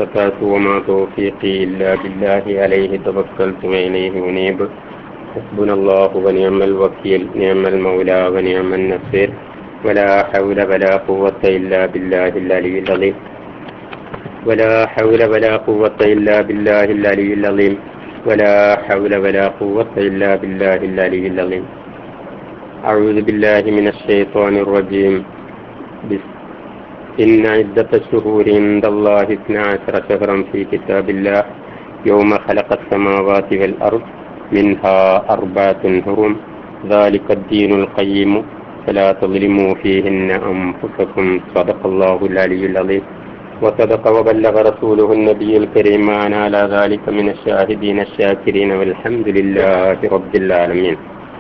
استطعت وما توفيقي إلا بالله عليه توكلت وإليه أنيب حسبنا الله ونعم الوكيل نعم المولى ونعم النصير ولا حول ولا قوة إلا بالله العلي العظيم ولا حول ولا قوة إلا بالله العلي العظيم ولا حول ولا قوة إلا بالله العلي العظيم أعوذ بالله من الشيطان الرجيم بسم إن عدة الشهور عند الله اثنا عشر شهرا في كتاب الله يوم خلق السماوات والأرض منها أربعة حرم ذلك الدين القيم فلا تظلموا فيهن أنفسكم صدق الله العلي العظيم وصدق وبلغ رسوله النبي الكريم وأنا على ذلك من الشاهدين الشاكرين والحمد لله رب العالمين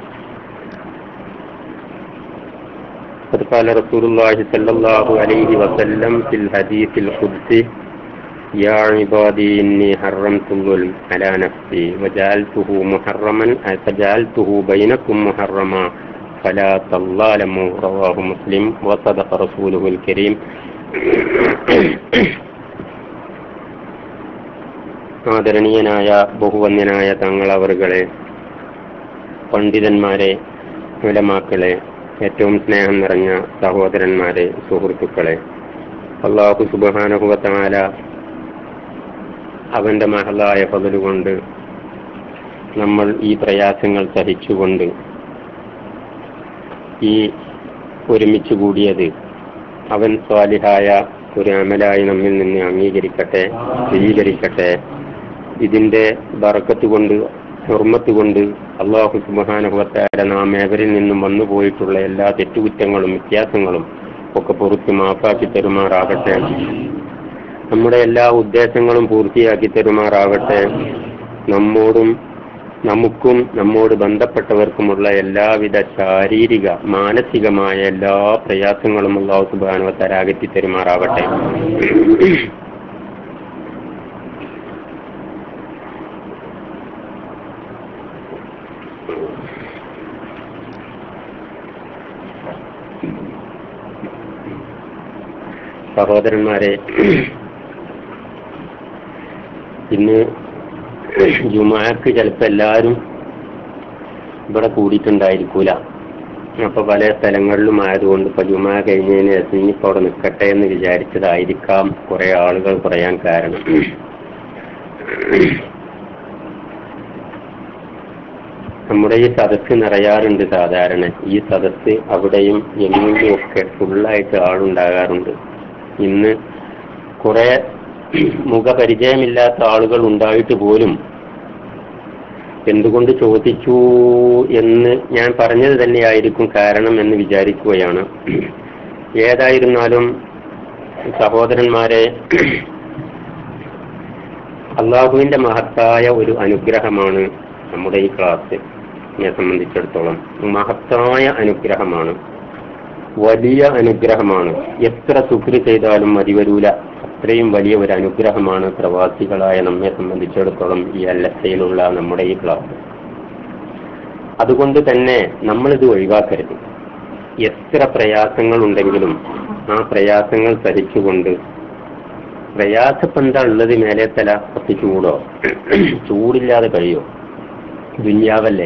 قد قال رسول الله صلى الله عليه وسلم في الحديث القدسي يا عبادي إني حرمت الظلم على نفسي وجعلته محرما فجعلته بينكم محرما فلا تظالموا رواه مسلم وصدق رسوله الكريم ആദരണീയനായ ബഹുവന്യനായ തങ്ങളവറുകളെ പണ്ഡിതന്മാരെ ഉലമാക്കളെ ഏറ്റവും സ്നേഹം നിറഞ്ഞ സഹോദരന്മാരെ സുഹൃത്തുക്കളെ അള്ളാഹു സുബാനുഭവത്താല അവന്റെ മഹലായ പതിലുകൊണ്ട് നമ്മൾ ഈ പ്രയാസങ്ങൾ സഹിച്ചുകൊണ്ട് ഈ ഒരുമിച്ച് കൂടിയത് അവൻ സ്വാലിഹായ ഒരു അമലായി നമ്മിൽ നിന്ന് അംഗീകരിക്കട്ടെ സ്വീകരിക്കട്ടെ ഇതിന്റെ ബറക്കത്ത് കൊണ്ട് ഹുർമത്ത് കൊണ്ട് അള്ളാഹു സുബാനുഭവത്താല നാം ഏവരിൽ നിന്നും വന്നുപോയിട്ടുള്ള എല്ലാ തെറ്റുകുറ്റങ്ങളും വ്യത്യാസങ്ങളും ഒക്കെ പൊറുത്ത് മാപ്പാക്കി തരുമാറാകട്ടെ നമ്മുടെ എല്ലാ ഉദ്ദേശങ്ങളും പൂർത്തിയാക്കി തരുമാറാകട്ടെ നമ്മോടും നമുക്കും നമ്മോട് ബന്ധപ്പെട്ടവർക്കുമുള്ള എല്ലാവിധ ശാരീരിക മാനസികമായ എല്ലാ പ്രയാസങ്ങളും അള്ളാഹു സുബാനുവത്താല അകറ്റി തരുമാറാവട്ടെ സഹോദരന്മാരെ ഇന്ന് ജുമാക്ക് ചിലപ്പോ എല്ലാവരും ഇവിടെ കൂടിയിട്ടുണ്ടായിരിക്കൂല അപ്പൊ പല സ്ഥലങ്ങളിലും ആയതുകൊണ്ട് ഇപ്പൊ ജുമാ കഴിഞ്ഞതിന് ശേഷം ഇനിയിപ്പോ അവിടെ നിൽക്കട്ടെ എന്ന് വിചാരിച്ചതായിരിക്കാം കുറെ ആളുകൾ പറയാൻ കാരണം നമ്മുടെ ഈ സദസ്സ് നിറയാറുണ്ട് സാധാരണ ഈ സദസ്സ് അവിടെയും എങ്ങും ഒക്കെ ഫുള്ളായിട്ട് ആളുണ്ടാകാറുണ്ട് ഇന്ന് കുറെ മുഖപരിചയമില്ലാത്ത ആളുകൾ ഉണ്ടായിട്ട് പോലും എന്തുകൊണ്ട് ചോദിച്ചു എന്ന് ഞാൻ പറഞ്ഞത് തന്നെയായിരിക്കും കാരണം എന്ന് വിചാരിക്കുകയാണ് ഏതായിരുന്നാലും സഹോദരന്മാരെ അള്ളാഹുവിന്റെ മഹത്തായ ഒരു അനുഗ്രഹമാണ് നമ്മുടെ ഈ ക്ലാസ് എന്നെ സംബന്ധിച്ചിടത്തോളം മഹത്തായ അനുഗ്രഹമാണ് വലിയ അനുഗ്രഹമാണ് എത്ര ശുക്രി ചെയ്താലും മതി വരൂല അത്രയും വലിയ ഒരു അനുഗ്രഹമാണ് പ്രവാസികളായ നമ്മെ സംബന്ധിച്ചിടത്തോളം ഈ അല്ലസയിലുള്ള നമ്മുടെ ഈ ക്ലാസ് അതുകൊണ്ട് തന്നെ നമ്മളിത് ഒഴിവാക്കരുത് എത്ര പ്രയാസങ്ങൾ ഉണ്ടെങ്കിലും ആ പ്രയാസങ്ങൾ സഹിച്ചുകൊണ്ട് പ്രയാസപ്പം എന്താ ഉള്ളത് മേലെ തല കുറച്ച് ചൂടോ ചൂടില്ലാതെ കഴിയോ ദുന്യാവല്ലേ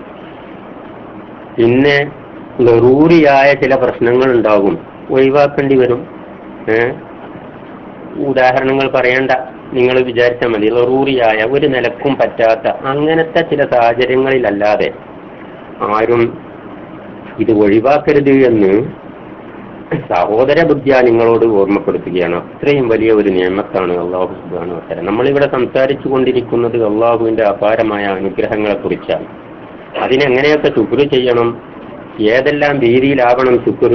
പിന്നെ ലറൂറിയായ ചില പ്രശ്നങ്ങൾ ഉണ്ടാകും ഒഴിവാക്കേണ്ടി വരും ഏഹ് ഉദാഹരണങ്ങൾ പറയണ്ട നിങ്ങൾ വിചാരിച്ചാൽ മതി ലറൂറിയായ ഒരു നിലക്കും പറ്റാത്ത അങ്ങനത്തെ ചില സാഹചര്യങ്ങളിലല്ലാതെ ആരും ഇത് ഒഴിവാക്കരുത് എന്ന് സഹോദര ബുദ്ധിയ നിങ്ങളോട് ഓർമ്മപ്പെടുത്തുകയാണ് അത്രയും വലിയ ഒരു നിയമത്താണ് അള്ളാഹു സുബാനു വസ്സല നമ്മളിവിടെ സംസാരിച്ചു കൊണ്ടിരിക്കുന്നത് അള്ളാഹുവിന്റെ അപാരമായ അനുഗ്രഹങ്ങളെ കുറിച്ചാണ് അതിനെങ്ങനെയൊക്കെ ശുക്ർ ചെയ്യണം ഏതെല്ലാം രീതിയിലാവണം ശുക്ർ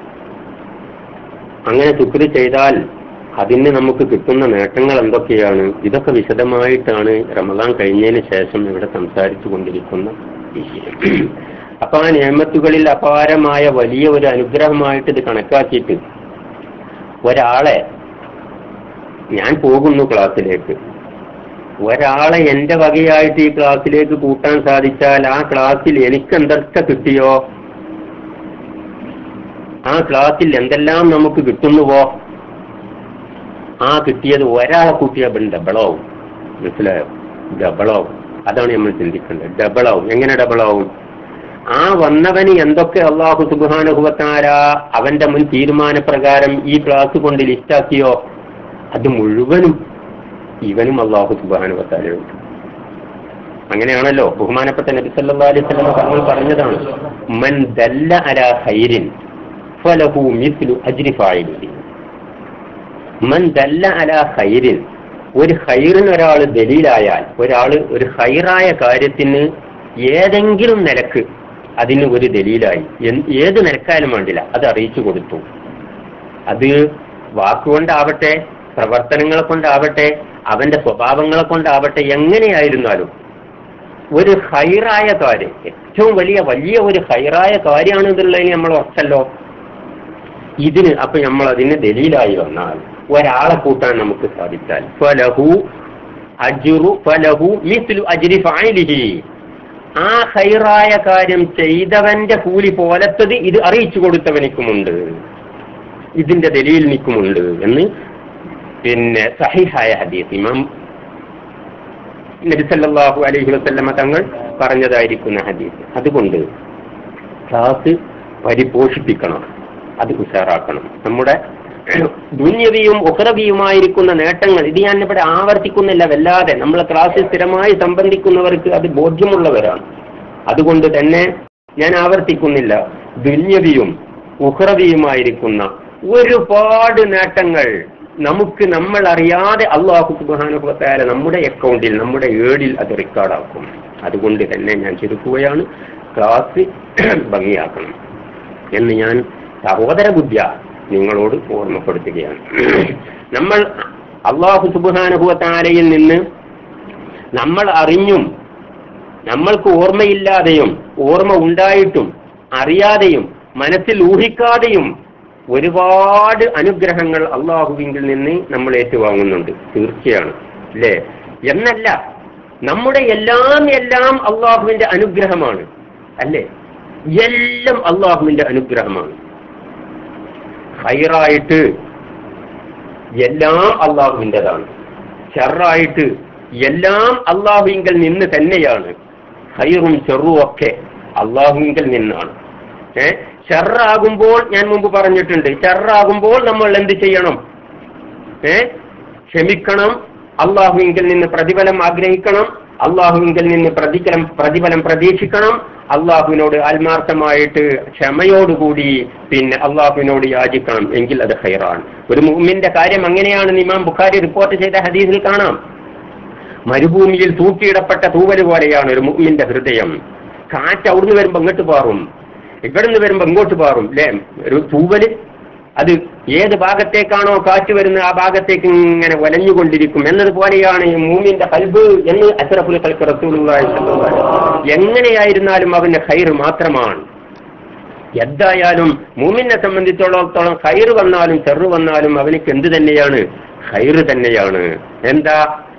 അങ്ങനെ ശുക്ർ ചെയ്താൽ അതിന് നമുക്ക് കിട്ടുന്ന നേട്ടങ്ങൾ എന്തൊക്കെയാണ് ഇതൊക്കെ വിശദമായിട്ടാണ് റമദാൻ കഴിഞ്ഞതിന് ശേഷം ഇവിടെ സംസാരിച്ചു കൊണ്ടിരിക്കുന്ന വിഷയം അപ്പൊ ആ നിയമത്തുകളിൽ അപാരമായ വലിയ ഒരു അനുഗ്രഹമായിട്ട് ഇത് കണക്കാക്കിയിട്ട് ഒരാളെ ഞാൻ പോകുന്നു ക്ലാസ്സിലേക്ക് ഒരാളെ എന്റെ വകയായിട്ട് ഈ ക്ലാസ്സിലേക്ക് കൂട്ടാൻ സാധിച്ചാൽ ആ ക്ലാസ്സിൽ എനിക്ക് എന്തൊക്കെ കിട്ടിയോ ആ ക്ലാസ്സിൽ എന്തെല്ലാം നമുക്ക് കിട്ടുന്നുവോ ആ കിട്ടിയത് ഒരാളെ കൂട്ടിയാൽ ഡബിളാവും മനസ്സിലായോ ഡബിളാവും അതാണ് നമ്മൾ ചിന്തിക്കേണ്ടത് ഡബിളാവും എങ്ങനെ ഡബിളാവും ആ വന്നവന് എന്തൊക്കെ അള്ളാഹു സുബാനുഭവത്താര അവന്റെ മുൻ തീരുമാനപ്രകാരം ഈ ക്ലാസ് കൊണ്ട് ലിസ്റ്റാക്കിയോ അത് മുഴുവനും ഇവനും അള്ളാഹു സുബാനുഭവത്താലുണ്ട് അങ്ങനെയാണല്ലോ ബഹുമാനപ്പെട്ട നബി സല്ലാ അലൈഹി സ്വലം തങ്ങൾ പറഞ്ഞതാണ് മൻ ദല്ല അല ഹൈരിൻ ഫലഹു മിസ്ലു അജ്രി ഫായിലിഹി മൻ ദല്ല അല ഹൈരിൻ ഒരു ഹൈറിന് ഒരാൾ ദലീലായാൽ ഒരാൾ ഒരു ഹൈറായ കാര്യത്തിന് ഏതെങ്കിലും നിലക്ക് അതിന് ഒരു ദലീലായി എന്ത് ഏത് നിലക്കായാലും വേണ്ടില്ല അത് അറിയിച്ചു കൊടുത്തു അത് വാക്കുകൊണ്ടാവട്ടെ പ്രവർത്തനങ്ങളെ കൊണ്ടാവട്ടെ അവന്റെ സ്വഭാവങ്ങളെ കൊണ്ടാവട്ടെ എങ്ങനെയായിരുന്നാലും ഒരു ഹൈറായ കാര്യം ഏറ്റവും വലിയ വലിയ ഒരു ഹൈറായ കാര്യമാണ് എന്നുള്ളതിന് നമ്മൾ ഉറച്ചല്ലോ ഇതിന് അപ്പൊ നമ്മൾ അതിന് ദലീലായി വന്നാൽ ഒരാളെ കൂട്ടാൻ നമുക്ക് സാധിച്ചാൽ ഫലഹു അജുറു ഫലഹു മിസ്ലു അജ്രി ഫായിലിഹി ആ ഹൈറായ കാര്യം ചെയ്തവന്റെ കൂലി പോലത്തത് ഇത് അറിയിച്ചു കൊടുത്തവനിക്കുമുണ്ട് ഇതിന്റെ ദലീൽ നിൽക്കുമുണ്ട് എന്ന് പിന്നെ സഹിഹായ ഹദീസ് ഇമാം നബി സല്ലല്ലാഹു അലൈഹി വസല്ലമ തങ്ങൾ പറഞ്ഞതായിരിക്കുന്ന ഹദീസ് അതുകൊണ്ട് ക്ലാസ് പരിപോഷിപ്പിക്കണം അത് ഉഷാറാക്കണം നമ്മുടെ ദുന്യവിയും ഉഹ്റവിയുമായിരിക്കുന്ന നേട്ടങ്ങൾ ഇത് ഞാൻ ഇവിടെ ആവർത്തിക്കുന്നില്ല വല്ലാതെ നമ്മളെ ക്ലാസ്സിൽ സ്ഥിരമായി സംബന്ധിക്കുന്നവർക്ക് അത് ബോധ്യമുള്ളവരാണ് അതുകൊണ്ട് തന്നെ ഞാൻ ആവർത്തിക്കുന്നില്ല ദുന്യവിയും ഉഹ്റവിയുമായിരിക്കുന്ന ഒരുപാട് നേട്ടങ്ങൾ നമുക്ക് നമ്മൾ അറിയാതെ അള്ളാഹു സുബാനുഭവത്തായ നമ്മുടെ അക്കൗണ്ടിൽ നമ്മുടെ ഏടിൽ അത് റെക്കോർഡാക്കും അതുകൊണ്ട് തന്നെ ഞാൻ ചുരുക്കുകയാണ് ക്ലാസ് ഭംഗിയാക്കണം എന്ന് ഞാൻ സഹോദര ബുദ്ധ്യ നിങ്ങളോട് ഓർമ്മപ്പെടുത്തുകയാണ് നമ്മൾ അള്ളാഹു സുബാനുഭവത്താലയിൽ നിന്ന് നമ്മൾ അറിഞ്ഞും നമ്മൾക്ക് ഓർമ്മയില്ലാതെയും ഓർമ്മ ഉണ്ടായിട്ടും അറിയാതെയും മനസ്സിൽ ഊഹിക്കാതെയും ഒരുപാട് അനുഗ്രഹങ്ങൾ അള്ളാഹുവിങ്കിൽ നിന്ന് നമ്മൾ ഏറ്റുവാങ്ങുന്നുണ്ട് തീർച്ചയാണ് അല്ലേ എന്നല്ല നമ്മുടെ എല്ലാം എല്ലാം അള്ളാഹുവിന്റെ അനുഗ്രഹമാണ് അല്ലേ എല്ലാം അള്ളാഹുവിന്റെ അനുഗ്രഹമാണ് ഹൈറായിട്ട് എല്ലാം അള്ളാഹുവിൻ്റെതാണ് ഷെറായിട്ട് എല്ലാം അള്ളാഹുവിങ്കൽ നിന്ന് തന്നെയാണ് ഹൈറും ചെറും ഒക്കെ അള്ളാഹുവിങ്കൽ നിന്നാണ് ഏ ഷെറാകുമ്പോൾ ഞാൻ മുമ്പ് പറഞ്ഞിട്ടുണ്ട് ഷെറാകുമ്പോൾ നമ്മൾ എന്ത് ചെയ്യണം ഏ ക്ഷമിക്കണം അള്ളാഹുവിങ്കൽ നിന്ന് പ്രതിഫലം ആഗ്രഹിക്കണം അള്ളാഹുവിങ്കൽ നിന്ന് പ്രതിഫലം പ്രതിഫലം പ്രതീക്ഷിക്കണം അള്ളാഹുവിനോട് ആത്മാർത്ഥമായിട്ട് ക്ഷമയോടുകൂടി പിന്നെ അള്ളാഹുവിനോട് യാചിക്കണം എങ്കിൽ അത് ഹൈറാണ് ഒരു മുമ്മിന്റെ കാര്യം അങ്ങനെയാണ് ഇമാം ബുഖാരി റിപ്പോർട്ട് ചെയ്ത ഹദീസിൽ കാണാം മരുഭൂമിയിൽ തൂക്കിയിടപ്പെട്ട തൂവല് പോലെയാണ് ഒരു മുമ്മിന്റെ ഹൃദയം കാറ്റ് അവിടുന്ന് വരുമ്പോ ഇങ്ങോട്ട് പാറും ഇവിടുന്ന് വരുമ്പോ ഇങ്ങോട്ട് പാറും അല്ലേ ഒരു തൂവല് അത് ഏത് ഭാഗത്തേക്കാണോ കാറ്റ് വരുന്നത് ആ ഭാഗത്തേക്ക് ഇങ്ങനെ വലഞ്ഞുകൊണ്ടിരിക്കും എന്നതുപോലെയാണ് ഈ മൂമിന്റെ കൽബ് എന്ന് അഷറഫുൽ കൽക്ക് റസൂലുള്ളാഹി സ്വല്ലല്ലാഹു അലൈഹി വസല്ലം. എങ്ങനെയായിരുന്നാലും അവന്റെ ഹൈർ മാത്രമാണ് എന്തായാലും മൂമിനെ സംബന്ധിച്ചിടത്തോളം ഹൈർ വന്നാലും ചെറു വന്നാലും അവനിക്ക് എന്ത് തന്നെയാണ് ഹൈർ തന്നെയാണ് എന്താ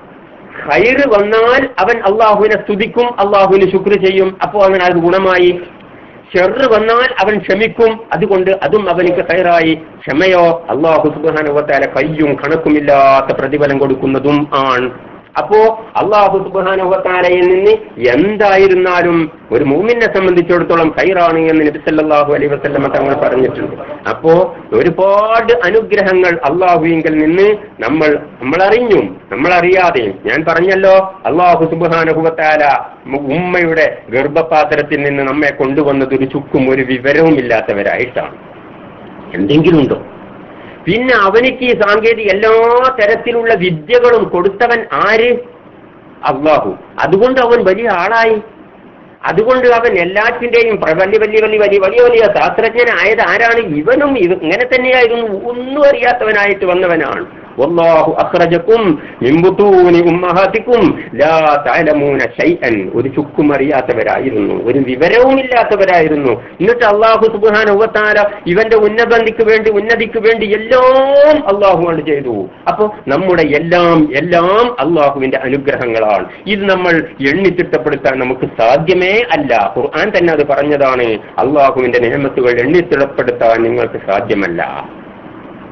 ഹൈറ് വന്നാൽ അവൻ അള്ളാഹുവിനെ സ്തുതിക്കും അള്ളാഹുവിന് ശുക്ർ ചെയ്യും അപ്പോൾ അവൻ അത് ഗുണമായി ഷെറ് വന്നാൽ അവൻ ക്ഷമിക്കും അതുകൊണ്ട് അതും അവനിക്ക് ഹൈറായി ക്ഷമയോ അള്ളാഹു സുബാനുവത്താല കയ്യും കണക്കുമില്ലാത്ത പ്രതിഫലം കൊടുക്കുന്നതും ആണ് അപ്പോ അള്ളാഹു സുബാനുവത്താലയിൽ നിന്ന് എന്തായിരുന്നാലും ഒരു മൂമിനെ സംബന്ധിച്ചിടത്തോളം ഹൈറാണ് എന്ന് നബി സല്ലല്ലാഹു അലൈഹി വസല്ലമ തങ്ങൾ പറഞ്ഞിട്ടുണ്ട് അപ്പോ ഒരുപാട് അനുഗ്രഹങ്ങൾ അള്ളാഹുവിങ്കിൽ നിന്ന് നമ്മൾ നമ്മൾ അറിഞ്ഞും നമ്മൾ അറിയാതെയും ഞാൻ പറഞ്ഞല്ലോ അള്ളാഹു സുബാനുഭവത്താല ഉമ്മയുടെ ഗർഭപാത്രത്തിൽ നിന്ന് നമ്മെ കൊണ്ടുവന്നത് ഒരു ചുക്കും ഒരു വിവരവും ഇല്ലാത്തവരായിട്ടാണ് എന്തെങ്കിലും ഉണ്ടോ പിന്നെ അവനിക്ക് ഈ സാങ്കേതിക എല്ലാ തരത്തിലുള്ള വിദ്യകളും കൊടുത്തവൻ ആര് അള്ളാഹു അതുകൊണ്ട് അവൻ വലിയ ആളായി അതുകൊണ്ട് അവൻ എല്ലാറ്റിന്റെയും പ്ര- വലിയ വലിയ വലിയ വലിയ വലിയ വലിയ ശാസ്ത്രജ്ഞനായത് ആരാണ് ഇവനും ഇവ ഇങ്ങനെ തന്നെയായിരുന്നു ഒന്നും അറിയാത്തവനായിട്ട് വന്നവനാണ് വല്ലാഹു അഖ്റജക്കും മിൻ ബുതൂനി ഉമ്മഹാത്തിക്കും ലാ തഅലമൂന ശൈഅൻ ഒരു ചുക്കും അറിയാത്തവരായിരുന്നു ഒരു വിവരവും ഇല്ലാത്തവരായിരുന്നു എന്നിട്ട് അള്ളാഹു സുബ്ഹാനഹു വ തആല ഇവന്റെ ഉന്നതിക്ക് വേണ്ടി ഉന്നതിക്ക് വേണ്ടി എല്ലാം അള്ളാഹു കൊണ്ട് ചെയ്തു അപ്പോൾ നമ്മുടെ എല്ലാം എല്ലാം അള്ളാഹുവിന്റെ അനുഗ്രഹങ്ങളാണ് ഇത് നമ്മൾ എണ്ണിത്തിട്ടപ്പെടുത്താൻ നമുക്ക് സാധ്യമേ അല്ല ഖുർആൻ തന്നെ അത് പറഞ്ഞതാണ് അള്ളാഹുവിന്റെ നിയമത്തുകൾ എണ്ണിത്തിട്ടപ്പെടുത്താൻ നിങ്ങൾക്ക് സാധ്യമല്ല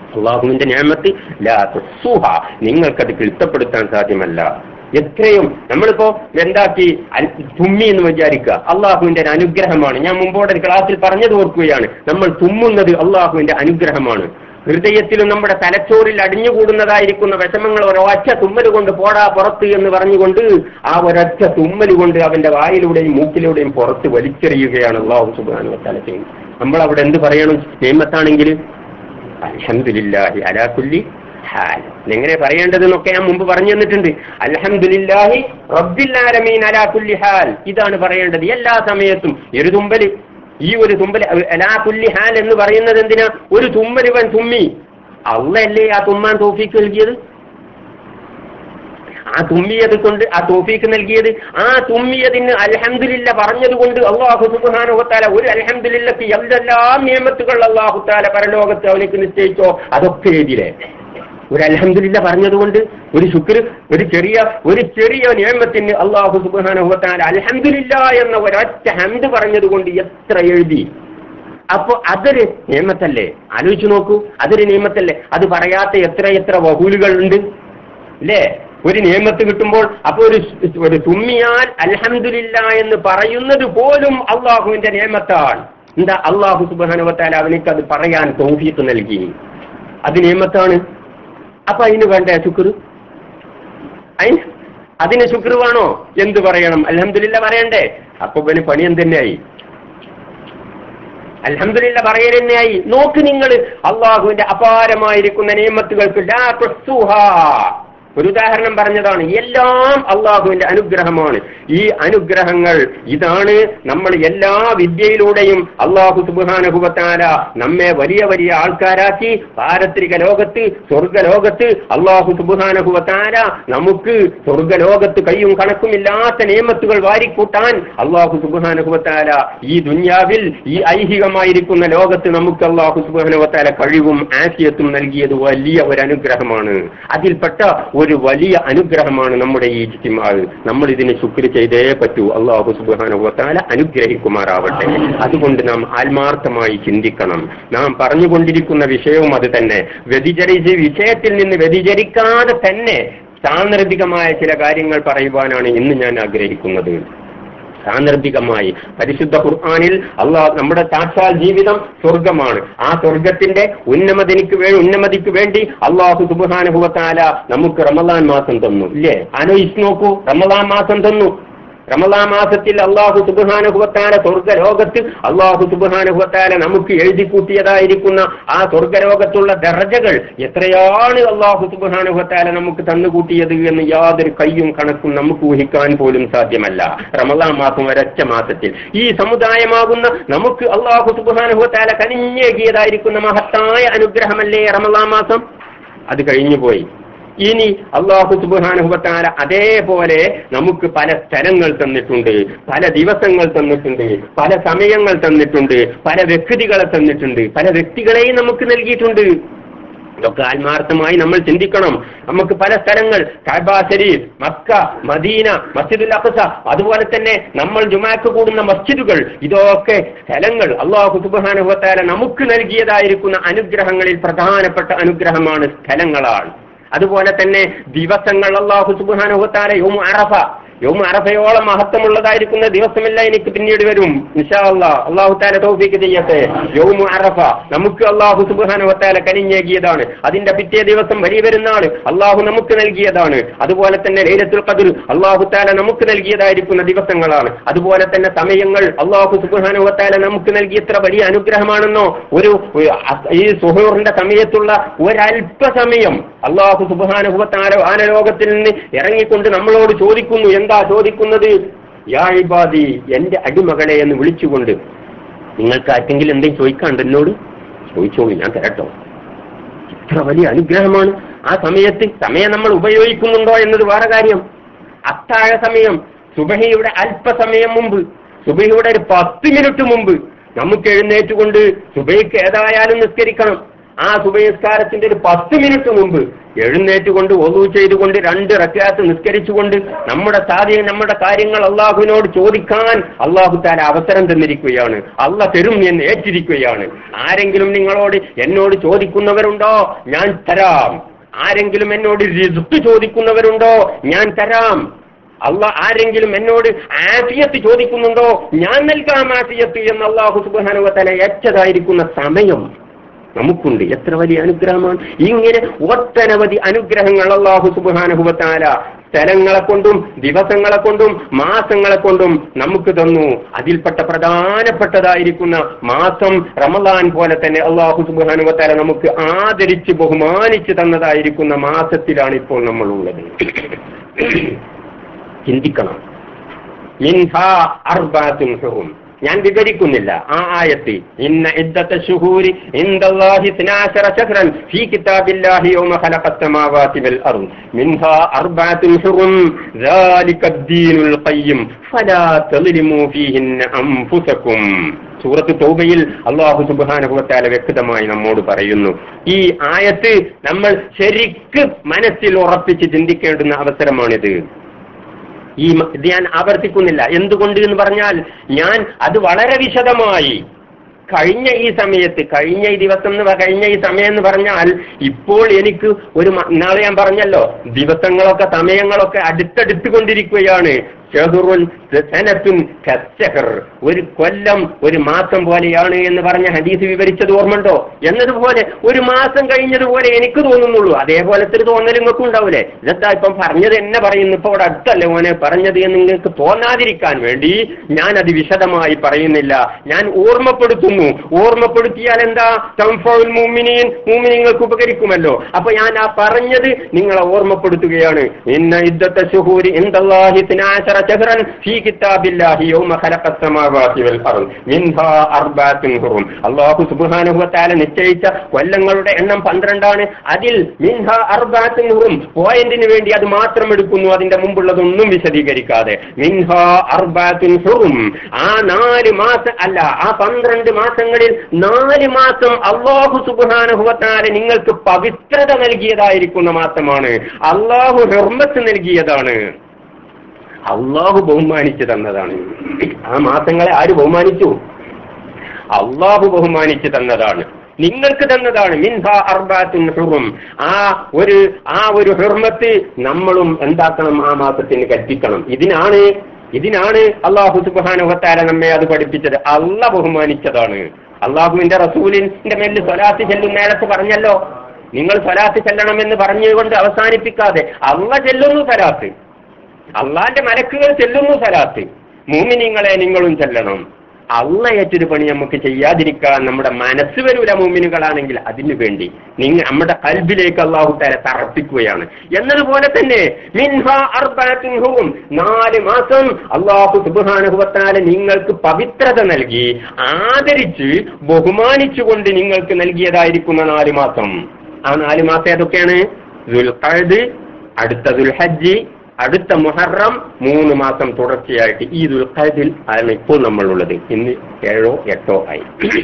അള്ളാഹുവിന്റെ ഞാമത്ത് ലാ തുഹ്സുഹ നിങ്ങൾക്കത് ക്ലിപ്തപ്പെടുത്താൻ സാധ്യമല്ല എത്രയും നമ്മളിപ്പോ എന്താക്കി അൽ- തുമ്മി എന്ന് വിചാരിക്കുക അള്ളാഹുവിന്റെ ഒരു അനുഗ്രഹമാണ് ഞാൻ മുമ്പോടെ ഒരു ക്ലാസ്സിൽ പറഞ്ഞത് ഓർക്കുകയാണ് നമ്മൾ തുമ്മുന്നത് അള്ളാഹുവിന്റെ അനുഗ്രഹമാണ് ഹൃദയത്തിലും നമ്മുടെ തലച്ചോറിൽ അടിഞ്ഞുകൂടുന്നതായിരിക്കുന്ന വിഷമങ്ങൾ ഒരൊറ്റ തുമ്മൽ കൊണ്ട് പോടാ പുറത്ത് എന്ന് പറഞ്ഞുകൊണ്ട് ആ ഒരൊറ്റ തുമ്മൽ കൊണ്ട് അവന്റെ വായിലൂടെയും മൂക്കിലൂടെയും പുറത്ത് വലിച്ചെറിയുകയാണ് അള്ളാഹു സുബാനു തല ചെയ്യുന്നത് നമ്മൾ അവിടെ എന്ത് പറയണം നിയമത്താണെങ്കിൽ അൽഹംദുലില്ലാഹി അലാ കുല്ലി ഹാൽ എങ്ങനെ പറയേണ്ടതെന്നൊക്കെ ഞാൻ മുമ്പ് പറഞ്ഞു തന്നിട്ടുണ്ട് അൽഹംദുലില്ലാഹി റബ്ബിൽ ആലമീൻ അലാ കുല്ലി ഹാൽ ഇതാണ് പറയേണ്ടത് എല്ലാ സമയത്തും ഒരു തുമ്പല് ഈ ഒരു തുമ്പൽ അലാ കുല്ലി ഹാൽ എന്ന് പറയുന്നത് എന്തിനാ ഒരു തുമ്മൽ ഇവൻ തുമ്മി അള്ളയല്ലേ ആ തുമ്മാൻ തോഫീക്ക് നൽകിയത് ആ തുമ്മിയത് കൊണ്ട് ആ തോഫീക്ക് നൽകിയത് ആ തുമ്മിയതിന് അൽഹംദുലില്ല പറഞ്ഞതുകൊണ്ട് അള്ളാഹു സുബാനുഹത്താല ഒരു അൽഹംദുലില്ലക്ക് എന്തെല്ലാം നിയമത്തുകൾ അള്ളാഹുത്താല പരലോകത്ത് അവനക്ക് നിശ്ചയിച്ചോ അതൊക്കെ എഴുതിയില്ലേ ഒരു അൽഹംദുലില്ല പറഞ്ഞതുകൊണ്ട് ഒരു ശുക്ർ ഒരു ചെറിയ ഒരു ചെറിയ നിയമത്തിന് അള്ളാഹു സുബാനുഹത്താല അൽഹംദുലില്ല എന്ന ഒരൊറ്റ ഹംദ് പറഞ്ഞതുകൊണ്ട് എത്ര എഴുതി അപ്പൊ അതൊരു നിയമത്തല്ലേ ആലോചിച്ചു നോക്കൂ അതൊരു നിയമത്തല്ലേ അത് പറയാത്ത എത്ര എത്ര വഹൂലുകൾ ഉണ്ട് അല്ലേ ഒരു നിയമത്ത് കിട്ടുമ്പോൾ അപ്പൊ ഒരു ഒരു തുമ്മിയാൽ അൽഹംദുലില്ല എന്ന് പറയുന്നത് പോലും അള്ളാഹുവിന്റെ നിയമത്താണ് എന്താ അള്ളാഹു സുബാനുവത്താൽ അവനക്ക് അത് പറയാൻ തോഫീത്ത് നൽകി അത് നിയമത്താണ് അപ്പൊ അതിന് വേണ്ട ശുക്ർ അതിന് അതിന് ശുക്ർ വേണോ എന്ത് പറയണം അൽഹംദുലില്ല പറയണ്ടേ അപ്പൊ പിന്നെ പണി എന്തെന്നെയായി അൽഹംദുലില്ല പറയൽ തന്നെയായി നോക്ക് നിങ്ങൾ അള്ളാഹുവിന്റെ അപാരമായിരിക്കുന്ന നിയമത്തുകൾക്ക് ലാ തുഹ്സുഹാ. ഒരു ഉദാഹരണം പറഞ്ഞതാണ് എല്ലാം അള്ളാഹുവിന്റെ അനുഗ്രഹമാണ് ഈ അനുഗ്രഹങ്ങൾ ഇതാണ് നമ്മൾ എല്ലാ വിദ്യയിലൂടെയും അള്ളാഹു സുബാനുഭവത്താല നമ്മെ വലിയ വലിയ ആൾക്കാരാക്കി പാരത്രിക ലോകത്ത് സ്വർഗലോകത്ത് അള്ളാഹു സുബാനുഭവത്താല നമുക്ക് സ്വർഗലോകത്ത് കയ്യും കണക്കുമില്ലാത്ത നിയമത്തുകൾ വാരിക്കൂട്ടാൻ അള്ളാഹു സുബാനുഭവത്താല ഈ ദുന്യാവിൽ ഈ ഐഹികമായിരിക്കുന്ന ലോകത്ത് നമുക്ക് അള്ളാഹു സുബാനുഭവത്താല കഴിവും ആശയത്തും നൽകിയത് വലിയ ഒരു അനുഗ്രഹമാണ് അതിൽപ്പെട്ട ഒരു വലിയ അനുഗ്രഹമാണ് നമ്മുടെ ഈ ഇജ്തിമാവ് നമ്മൾ ഇതിനെ ശുക്ർ ചെയ്തേ പറ്റൂ അള്ളാഹു സുബാനുഭവത്താല അനുഗ്രഹിക്കുമാറാവട്ടെ അതുകൊണ്ട് നാം ആത്മാർത്ഥമായി ചിന്തിക്കണം നാം പറഞ്ഞുകൊണ്ടിരിക്കുന്ന വിഷയവും അത് തന്നെ വ്യതിചരിച്ച് വിഷയത്തിൽ നിന്ന് വ്യതിചരിക്കാതെ തന്നെ സാന്ദർഭികമായ ചില കാര്യങ്ങൾ പറയുവാനാണ് ഇന്ന് ഞാൻ ആഗ്രഹിക്കുന്നത് സാന്ദർഭികമായി പരിശുദ്ധ ഖുർആാനിൽ അള്ളാഹ് നമ്മുടെ സാക്ഷാൽ ജീവിതം സ്വർഗമാണ് ആ സ്വർഗത്തിന്റെ ഉന്നമതിക്ക് വേ ഉന്നമതിക്ക് വേണ്ടി അള്ളാഹു സുബാനുഭവത്താല നമുക്ക് റമദാൻ മാസം തന്നു ഇല്ലേ ആലോചിച്ച് നോക്കൂ റമദാൻ മാസം തന്നു റമദാൻ മാസത്തിൽ അള്ളാഹു സുബാനുഭവത്താല സ്വർഗലോകത്ത് അള്ളാഹു സുബാനുഭവത്താല നമുക്ക് എഴുതി കൂട്ടിയതായിരിക്കുന്ന ആ സ്വർഗലോകത്തുള്ള ദർജകൾ എത്രയാണ് അള്ളാഹു സുബാനുഭവത്താല നമുക്ക് തന്നുകൂട്ടിയത് എന്ന് യാതൊരു കയ്യും കണക്കും നമുക്ക് ഊഹിക്കാൻ പോലും സാധ്യമല്ല റമദാൻ മാസം ഒരൊറ്റ മാസത്തിൽ ഈ സമുദായമാകുന്ന നമുക്ക് അള്ളാഹു സുബാനുഭവത്താല കനിഞ്ഞേകിയതായിരിക്കുന്ന മഹത്തായ അനുഗ്രഹമല്ലേ റമദാൻ മാസം അത് കഴിഞ്ഞു പോയി ഇനി അള്ളാഹു സുബാനുഭവത്താല അതേപോലെ നമുക്ക് പല സ്ഥലങ്ങൾ തന്നിട്ടുണ്ട് പല ദിവസങ്ങൾ തന്നിട്ടുണ്ട് പല സമയങ്ങൾ തന്നിട്ടുണ്ട് പല വ്യക്തികളെ തന്നിട്ടുണ്ട് പല വ്യക്തികളെയും നമുക്ക് നൽകിയിട്ടുണ്ട് ഇതൊക്കെ ആത്മാർത്ഥമായി നമ്മൾ ചിന്തിക്കണം നമുക്ക് പല സ്ഥലങ്ങൾ കാബ ശരീഫ് മക്ക മദീന മസ്ജിദുൽ അഖസ അതുപോലെ തന്നെ നമ്മൾ ജുമാക്ക് കൂടുന്ന മസ്ജിദുകൾ ഇതൊക്കെ സ്ഥലങ്ങൾ അള്ളാഹു സുബാനുഭവത്താല നമുക്ക് നൽകിയതായിരിക്കുന്ന അനുഗ്രഹങ്ങളിൽ പ്രധാനപ്പെട്ട അനുഗ്രഹമാണ് സ്ഥലങ്ങളാണ് അതുപോലെ തന്നെ ദിവസങ്ങൾ അള്ളാഹു സുബാനുഭവത്താല യോമു അറഫ യോമു അറഫയോളം മഹത്വമുള്ളതായിരിക്കുന്ന ദിവസമില്ല എനിക്ക് പിന്നീട് വരും നിഷാ അള്ളാഹ് അള്ളാഹു താല തൗഫീക്ക് ചെയ്യട്ടെ യോമു അറഫ നമുക്ക് അള്ളാഹു സുബാനുഭവത്താല കനിഞ്ഞേകിയതാണ് അതിന്റെ പിറ്റേ ദിവസം വലിയ പെരുന്നാൾ അള്ളാഹു നമുക്ക് നൽകിയതാണ് അതുപോലെ തന്നെ ലൈലത്തുൽ ഖദർ അള്ളാഹു താല നമുക്ക് നൽകിയതായിരിക്കുന്ന ദിവസങ്ങളാണ് അതുപോലെ തന്നെ സമയങ്ങൾ അള്ളാഹു സുബാനുഭവത്താല നമുക്ക് നൽകിയ എത്ര വലിയ അനുഗ്രഹമാണെന്നോ ഒരു ഒരു അ- ഈ സുഹൂറിന്റെ സമയത്തുള്ള ഒരല്പസമയം അള്ളാഹു സുബാനുഭവത്താല ആനലോകത്തിൽ നിന്ന് ഇറങ്ങിക്കൊണ്ട് നമ്മളോട് ചോദിക്കുന്നു എന്താ ചോദിക്കുന്നത് യാ ഇബാദി എന്റെ അടിമകളെ എന്ന് വിളിച്ചുകൊണ്ട് നിങ്ങൾക്ക് ആർക്കെങ്കിലും എന്തെങ്കിലും ചോദിക്കാണ്ട് എന്നോട് ചോദിച്ചോളൂ ഞാൻ തരട്ടോ ഇത്ര വലിയ അനുഗ്രഹമാണ് ആ സമയത്ത് സമയം നമ്മൾ ഉപയോഗിക്കുന്നുണ്ടോ എന്നത് വേറെ കാര്യം അത്താഴ സമയം സുബഹിയുടെ അല്പസമയം മുമ്പ് സുബഹിയുടെ ഒരു പത്ത് മിനിറ്റ് മുമ്പ് നമുക്ക് എഴുന്നേറ്റുകൊണ്ട് സുബഹിക്ക് ഏതായാലും നിസ്കരിക്കണം ആ സുബഹിസ്കാരത്തിന്റെ ഒരു പത്ത് മിനിറ്റ് മുമ്പ് എഴുന്നേറ്റുകൊണ്ട് ഒതു ചെയ്തുകൊണ്ട് രണ്ട് റക്കാത്ത് നിസ്കരിച്ചുകൊണ്ട് നമ്മുടെ സാധ്യത നമ്മുടെ കാര്യങ്ങൾ അള്ളാഹുവിനോട് ചോദിക്കാൻ അള്ളാഹു താല അവസരം തന്നിരിക്കുകയാണ് അള്ള തരും എന്ന് ഏറ്റിരിക്കുകയാണ് ആരെങ്കിലും നിങ്ങളോട് എന്നോട് ചോദിക്കുന്നവരുണ്ടോ ഞാൻ തരാം ആരെങ്കിലും എന്നോട് റിസ്ക് ചോദിക്കുന്നവരുണ്ടോ ഞാൻ തരാം അല്ല ആരെങ്കിലും എന്നോട് ആഫിയത്ത് ചോദിക്കുന്നുണ്ടോ ഞാൻ നൽകാം ആഫിയത്ത് എന്ന് അള്ളാഹു സുബാനുവത്തല ഏറ്റതായിരിക്കുന്ന സമയം നമുക്കുണ്ട് എത്ര വലിയ അനുഗ്രഹമാണ് ഇങ്ങനെ ഒട്ടനവധി അനുഗ്രഹങ്ങൾ അള്ളാഹു സുബാനുഭവത്താല സ്ഥലങ്ങളെ കൊണ്ടും ദിവസങ്ങളെ കൊണ്ടും മാസങ്ങളെ കൊണ്ടും നമുക്ക് തന്നു അതിൽപ്പെട്ട പ്രധാനപ്പെട്ടതായിരിക്കുന്ന മാസം റമദാൻ പോലെ തന്നെ അള്ളാഹു സുബാനുവത്താല നമുക്ക് ആദരിച്ച് ബഹുമാനിച്ച് തന്നതായിരിക്കുന്ന മാസത്തിലാണ് ഇപ്പോൾ നമ്മളുള്ളത് ചിന്തിക്കണം മിൻഹ അർബാത്തുൻ ഹുറും ഞാൻ വിവരിക്കുന്നില്ല ആ ആയത്ത് ഇന്ന ഇദ്ദത്ത ശുഹൂരി ഇൻദല്ലാഹി 12 ശഹ്റൻ ഫീ കിതാബില്ലാഹി യൗമ ഖലഖസ് സമാവാതി വൽ അർദ് മിൻഹ അർബഅത്തുൻ ഹുറും ذلك الدين القيم فلا تظلموا فيهن أنفسكم സൂറത്ത് തൗബയിൽ അള്ളാഹു സുബ്ഹാനഹു വതആല വ്യക്തമായി നമ്മോട് പറയുന്നു ഈ ആയത്ത് നമ്മൾ ശരിക്ക് മനസ്സിൽ ഉറപ്പിച്ച് ചിന്തിക്കേണ്ടുന്ന അവസരമാണിത് ഈ മ- ഇത് ഞാൻ ആവർത്തിക്കുന്നില്ല എന്തുകൊണ്ട് എന്ന് പറഞ്ഞാൽ ഞാൻ അത് വളരെ വിശദമായി കഴിഞ്ഞ ഈ സമയത്ത് കഴിഞ്ഞ ഈ ദിവസം എന്ന് പ- കഴിഞ്ഞ ഈ സമയം എന്ന് പറഞ്ഞാൽ ഇപ്പോൾ എനിക്ക് ഒരു മ- ഇന്നാളെ ഞാൻ പറഞ്ഞല്ലോ ദിവസങ്ങളൊക്കെ സമയങ്ങളൊക്കെ അടുത്തടുത്ത് കൊണ്ടിരിക്കുകയാണ് ഷഹറുൻ സനത്തുൻ കസ്സഹർ. ഒരു കൊല്ലം ഒരു മാസം പോലെയാണ് എന്ന് പറഞ്ഞ ഹദീസ് വിവരിച്ചത് ഓർമ്മണ്ടോ എന്നതുപോലെ ഒരു മാസം കഴിഞ്ഞതുപോലെ എനിക്ക് തോന്നുന്നുള്ളൂ അതേപോലത്തെ ഒരു തോന്നൽ നിങ്ങൾക്കും ഉണ്ടാവൂലേ ഇതെന്താ ഇപ്പം പറഞ്ഞത് എന്നെ പറയുന്നു ഇപ്പൊ ഇവിടെ അടുത്തല്ലേ മോനെ പറഞ്ഞത് എന്ന് നിങ്ങൾക്ക് തോന്നാതിരിക്കാൻ വേണ്ടി ഞാൻ അത് വിശദമായി പറയുന്നില്ല ഞാൻ ഓർമ്മപ്പെടുത്തുന്നു ഓർമ്മപ്പെടുത്തിയാൽ എന്താ തംഫൗൽ മൂമിനീൻ മൂമിനിങ്ങൾക്ക് ഉപകരിക്കുമല്ലോ അപ്പൊ ഞാൻ ആ പറഞ്ഞത് നിങ്ങളെ ഓർമ്മപ്പെടുത്തുകയാണ് ഇന്ന ഇദ്ദത്ത ശുഹൂരി ഇൻദല്ലാഹി തിനാശറ ശഹ്റൻ ഫീ കിതാബില്ലാഹി യൗമ ഖലഖസ് സമാവാതി വൽ അർദ് മിൻഹാ അർബഅത്തുൻ ഹുറും അല്ലാഹു സുബ്ഹാനഹു വ തആല നിശ്ചയിച്ച കൊല്ലങ്ങളുടെ എണ്ണം പന്ത്രണ്ടാണ് അതിൽ മിൻഹാ അർബഅത്തുൻ ഹുറും പോയിന്റിന് വേണ്ടി അത് മാത്രം എടുക്കുന്നു അതിന്റെ മുമ്പുള്ളതൊന്നും വിശദീകരിക്കാതെ മിൻഹാ അർബഅത്തുൻ ഹുറും ആ നാല് മാസം അല്ല ആ പന്ത്രണ്ട് മാസങ്ങളിൽ നാല് മാസം അള്ളാഹു സുബ്ഹാനഹു വ തആല നിങ്ങൾക്ക് പവിത്രത നൽകിയതായിരിക്കുന്ന മാസമാണ് അള്ളാഹു ഹെർമത്ത് നൽകിയതാണ് അള്ളാഹു ബഹുമാനിച്ചു തന്നതാണ് ആ മാസങ്ങളെ ആര് ബഹുമാനിച്ചു അള്ളാഹു ബഹുമാനിച്ചു തന്നതാണ് നിങ്ങൾക്ക് തന്നതാണ് മിൻഹ അർബാത്തുൻ ഹുറും ആ ഒരു ആ ഒരു ഹുർമത്ത് നമ്മളും എന്താക്കണം ആ മാസത്തിന് കൽപ്പിക്കണം ഇതിനാണ് ഇതിനാണ് അള്ളാഹു സുബാനുഹത്താല നമ്മെ അത് പഠിപ്പിച്ചത് അല്ല ബഹുമാനിച്ചതാണ് അള്ളാഹുവിന്റെ റസൂലിന്റെ മേലിൽ സ്വലാത്ത് ചെല്ലും നേരത്തെ പറഞ്ഞല്ലോ നിങ്ങൾ സ്വലാത്ത് ചെല്ലണമെന്ന് പറഞ്ഞുകൊണ്ട് അവസാനിപ്പിക്കാതെ അള്ള ചെല്ലുന്നു സ്വലാത്ത് അള്ളാന്റെ മലക്കുകൾ ചെല്ലുന്നു സലാത്ത് മൂമിനിങ്ങളെ നിങ്ങളും ചെല്ലണം അള്ള ഏറ്റൊരു പണി നമുക്ക് ചെയ്യാതിരിക്കാൻ നമ്മുടെ മനസ്സ് വരൂല മൂമിനുകളാണെങ്കിൽ അതിനു വേണ്ടി നിങ്ങൾ നമ്മുടെ കൽബിലേക്ക് അള്ളാഹു താര തറപ്പിക്കുകയാണ് എന്നതുപോലെ തന്നെ മിൻഹ അർബഅത്തുൻ ഹുറും നാല് മാസം അള്ളാഹു സുബ്ഹാനഹുവത്താല നിങ്ങൾക്ക് പവിത്രത നൽകി ആദരിച്ച് ബഹുമാനിച്ചുകൊണ്ട് നിങ്ങൾക്ക് നൽകിയതായിരിക്കുന്ന നാല് മാസം ആ നാല് മാസം ഏതൊക്കെയാണ് ദുൽഖഅദ് അടുത്ത ദുൽഹജ്ജ് അടുത്ത മുഹറം മൂന്ന് മാസം തുടർച്ചയായിട്ട് ഈ ദുൽഖദിൽ ആണ് ഇപ്പോൾ നമ്മളുള്ളത് ഇന്ന് ഏഴോ എട്ടോ ആയി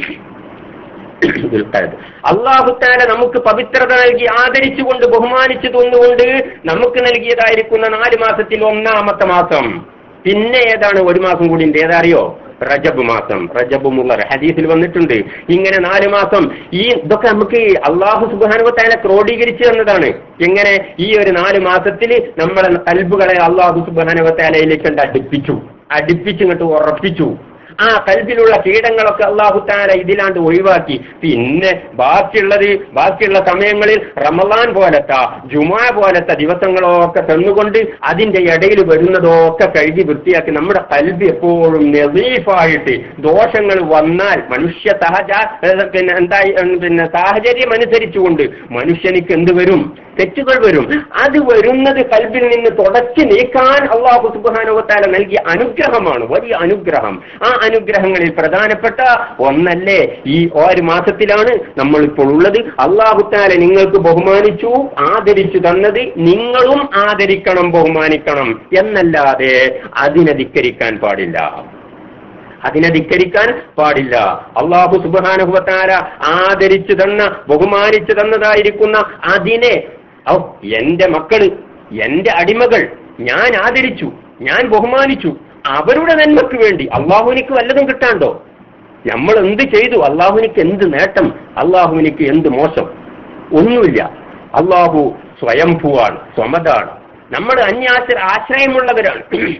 ദുൽഖദ് അള്ളാഹുത്താല നമുക്ക് പവിത്രത നൽകി ആദരിച്ചുകൊണ്ട് ബഹുമാനിച്ചു തന്നുകൊണ്ട് നമുക്ക് നൽകിയതായിരിക്കുന്ന നാല് മാസത്തിൽ ഒന്നാമത്തെ മാസം പിന്നെ ഏതാണ് ഒരു മാസം കൂടി ഉണ്ട് ഏതറിയോ റജബ് മാസം റജബ് മുള്ളർ ഹദീസിൽ വന്നിട്ടുണ്ട് ഇങ്ങനെ നാല് മാസം ഈ ഇതൊക്കെ നമുക്ക് അള്ളാഹു സുബാനുവത്തായ ക്രോഡീകരിച്ചു തന്നതാണ് എങ്ങനെ ഈ ഒരു നാല് മാസത്തിൽ നമ്മളെ കൽബുകളെ അള്ളാഹു സുബാനുവത്താലയിലേക്ക് കണ്ട് അടുപ്പിച്ചു അടുപ്പിച്ചു ഇങ്ങോട്ട് ഉറപ്പിച്ചു ആ കൽബിലുള്ള കീടങ്ങളൊക്കെ അള്ളാഹു താല ഇതിലാണ്ട് ഒഴിവാക്കി പിന്നെ ബാക്കിയുള്ളത് ബാക്കിയുള്ള സമയങ്ങളിൽ റമദാൻ പോലത്തെ ജുമാ പോലത്തെ ദിവസങ്ങളൊക്കെ തന്നുകൊണ്ട് അതിന്റെ ഇടയിൽ വരുന്നതൊക്കെ കഴുകി വൃത്തിയാക്കി നമ്മുടെ കൽബി എപ്പോഴും നെസീഫായിട്ട് ദോഷങ്ങൾ വന്നാൽ മനുഷ്യ സഹജ ഏഹ് പിന്നെ എന്തായി ഉം, പിന്നെ സാഹചര്യം അനുസരിച്ചുകൊണ്ട് മനുഷ്യനിക്ക് എന്ത് വരും തെറ്റുകൾ വരും അത് വരുന്നത് കൽബിൽ നിന്ന് തുടച്ചു നീക്കാൻ അള്ളാഹു സുബാനുവത്താല നൽകിയ അനുഗ്രഹമാണ് വലിയ അനുഗ്രഹം ആ അനുഗ്രഹങ്ങളിൽ പ്രധാനപ്പെട്ട ഒന്നല്ലേ ഈ ഒരു മാസത്തിലാണ് നമ്മൾ ഇപ്പോൾ ഉള്ളത് അള്ളാഹുത്താല നിങ്ങൾക്ക് ബഹുമാനിച്ചു ആദരിച്ചു തന്നത് നിങ്ങളും ആദരിക്കണം ബഹുമാനിക്കണം എന്നല്ലാതെ അതിനെ ധിക്കരിക്കാൻ പാടില്ല അതിനെ ധിക്കരിക്കാൻ പാടില്ല അള്ളാഹു സുബാനുഭവത്താര ആദരിച്ചു തന്ന ബഹുമാനിച്ചു തന്നതായിരിക്കുന്ന അതിനെ ഔ എന്റെ മക്കള് എന്റെ അടിമകൾ ഞാൻ ആദരിച്ചു ഞാൻ ബഹുമാനിച്ചു അവരുടെ നന്മക്ക് വേണ്ടി അള്ളാഹുവിനിക്ക് വല്ലതും കിട്ടാണ്ടോ നമ്മൾ എന്ത് ചെയ്തു അള്ളാഹുവിനിക്ക് എന്ത് നേട്ടം അള്ളാഹുവിനിക്ക് എന്ത് മോശം ഒന്നുമില്ല അള്ളാഹു സ്വയംഭൂവാണ് സ്വമതാണ് നമ്മൾ അന്യാശ്ര ആശ്രയമുള്ളവരാണ്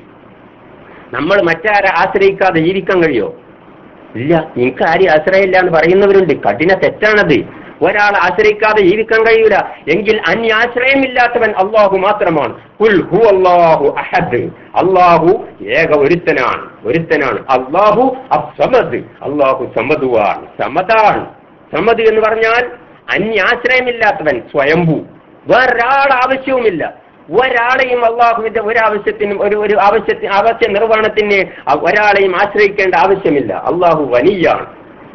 നമ്മൾ മറ്റാരെ ആശ്രയിക്കാതെ ജീവിക്കാൻ കഴിയോ ഇല്ല നിങ്ങൾക്ക് ആരെയും ആശ്രയമില്ല എന്ന് പറയുന്നവരുണ്ട് കഠിന തെറ്റാണത് ഒരാൾ ആശ്രയിക്കാതെ ജീവിക്കാൻ കഴിയൂല എങ്കിൽ അന്യാശ്രയമില്ലാത്തവൻ അള്ളാഹു മാത്രമാണ് കുൽ ഹു അള്ളാഹു അഹദ് അള്ളാഹു ഏക ഒരുത്തനാണ് ഒരുത്തനാണ് അള്ളാഹു അസമദ് അള്ളാഹു സമതുവാണ് സമതാണ് സമത് എന്ന് പറഞ്ഞാൽ അന്യാശ്രയമില്ലാത്തവൻ സ്വയംഭൂ വേറൊരാൾ ആവശ്യവുമില്ല ഒരാളെയും അള്ളാഹുവിന്റെ ഒരാവശ്യത്തിനും ഒരു ഒരു ആവശ്യത്തിന് ആവശ്യ നിർവഹണത്തിന് അ- ഒരാളെയും ആശ്രയിക്കേണ്ട ആവശ്യമില്ല അള്ളാഹു വലിയാണ്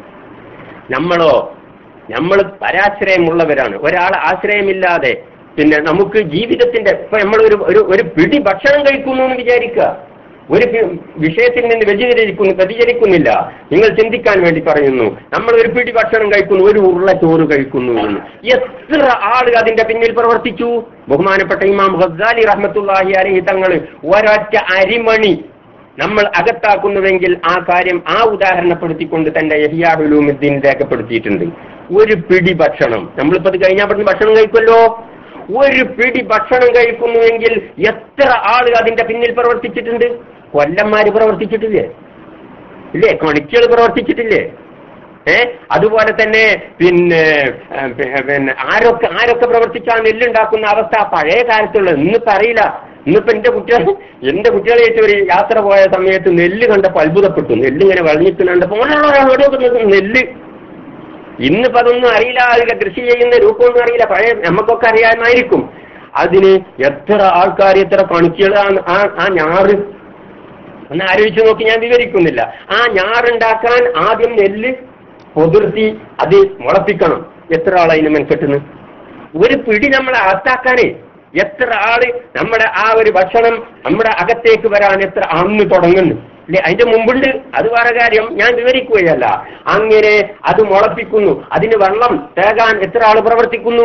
നമ്മളോ നമ്മൾ പരാശ്രയമുള്ളവരാണ് ഒരാൾ ആശ്രയമില്ലാതെ പിന്നെ നമുക്ക് ജീവിതത്തിന്റെ ഇപ്പൊ നമ്മൾ ഒരു ഒരു ഒരു പിടി ഭക്ഷണം കഴിക്കുന്നു എന്ന് വിചാരിക്കുക ഒരു പി- വിഷയത്തിൽ നിന്ന് വ്യതിചരിക്കുന്നു വ്യതിചരിക്കുന്നില്ല നിങ്ങൾ ചിന്തിക്കാൻ വേണ്ടി പറയുന്നു നമ്മൾ ഒരു പിടി ഭക്ഷണം കഴിക്കുന്നു ഒരു ഉരുള ചോറ് കഴിക്കുന്നു എന്ന് എത്ര ആൾ അതിന്റെ പിന്നിൽ പ്രവർത്തിച്ചു ബഹുമാനപ്പെട്ട ഇമാം ഗസാലി റഹ്മത്തുള്ളാഹി അലഹി തങ്ങൾ ഒരൊറ്റ അരിമണി നമ്മൾ അകത്താക്കുന്നുവെങ്കിൽ ആ കാര്യം ആ ഉദാഹരണപ്പെടുത്തിക്കൊണ്ട് തന്റെ യഹിയാഹുലൂമുദ്ദീൻ രേഖപ്പെടുത്തിയിട്ടുണ്ട് ഒരു പിടി ഭക്ഷണം നമ്മളിപ്പോ അത് കഴിഞ്ഞാൽ പെട്ടെന്ന് ഭക്ഷണം കഴിക്കുമല്ലോ ഒരു പിടി ഭക്ഷണം കഴിക്കുന്നുവെങ്കിൽ എത്ര ആളുകൾ അതിന്റെ പിന്നിൽ പ്രവർത്തിച്ചിട്ടുണ്ട് കൊല്ലന്മാര് പ്രവർത്തിച്ചിട്ടില്ലേ ഇല്ലേ കണിക്കുകൾ പ്രവർത്തിച്ചിട്ടില്ലേ ഏ അതുപോലെ തന്നെ പിന്നെ ഏ, പി- പിന്നെ ആരൊക്കെ ആരൊക്കെ പ്രവർത്തിച്ചാ നെല്ലുണ്ടാക്കുന്ന അവസ്ഥ പഴയ കാലത്തുള്ളത് ഇന്നിപ്പോ അറിയില്ല ഇന്നിപ്പോ എന്റെ കുട്ടികൾ എന്റെ കുട്ടികളായിട്ട് ഒരു യാത്ര പോയ സമയത്ത് നെല്ല് കണ്ടപ്പോ അത്ഭുതപ്പെട്ടു നെല്ല് ഇങ്ങനെ വളഞ്ഞിട്ട് കണ്ടപ്പോ "ആ, നെല്ല് ഇന്നിപ്പോ അതൊന്നും അറിയില്ല അതിന്റെ കൃഷി ചെയ്യുന്ന രൂപമൊന്നും അറിയില്ല പഴയ നമുക്കൊക്കെ അറിയാമായിരിക്കും അതിന് എത്ര ആൾക്കാർ എത്ര പണിക്കുകൾ ആ- ആ ആ ഞാറ് ഒന്ന് ആലോചിച്ച് നോക്കി ഞാൻ വിവരിക്കുന്നില്ല ആ ഞാറുണ്ടാക്കാൻ ആദ്യം നെല്ല് പൊതിർത്തി അത് മുളപ്പിക്കണം എത്ര ആൾ അതിന് മെൻകെട്ടുന്നു ഒരു പിടി നമ്മളെ അകത്താക്കാനേ എത്ര ആള് നമ്മുടെ ആ ഒരു ഭക്ഷണം നമ്മുടെ അകത്തേക്ക് വരാൻ എത്ര അന്ന് തുടങ്ങുന്നു അല്ലെ അതിന്റെ മുമ്പുണ്ട് അത് വേറെ കാര്യം ഞാൻ വിവരിക്കുകയല്ല അങ്ങനെ അത് മുളപ്പിക്കുന്നു അതിന് വെള്ളം തേകാൻ എത്ര ആള് പ്രവർത്തിക്കുന്നു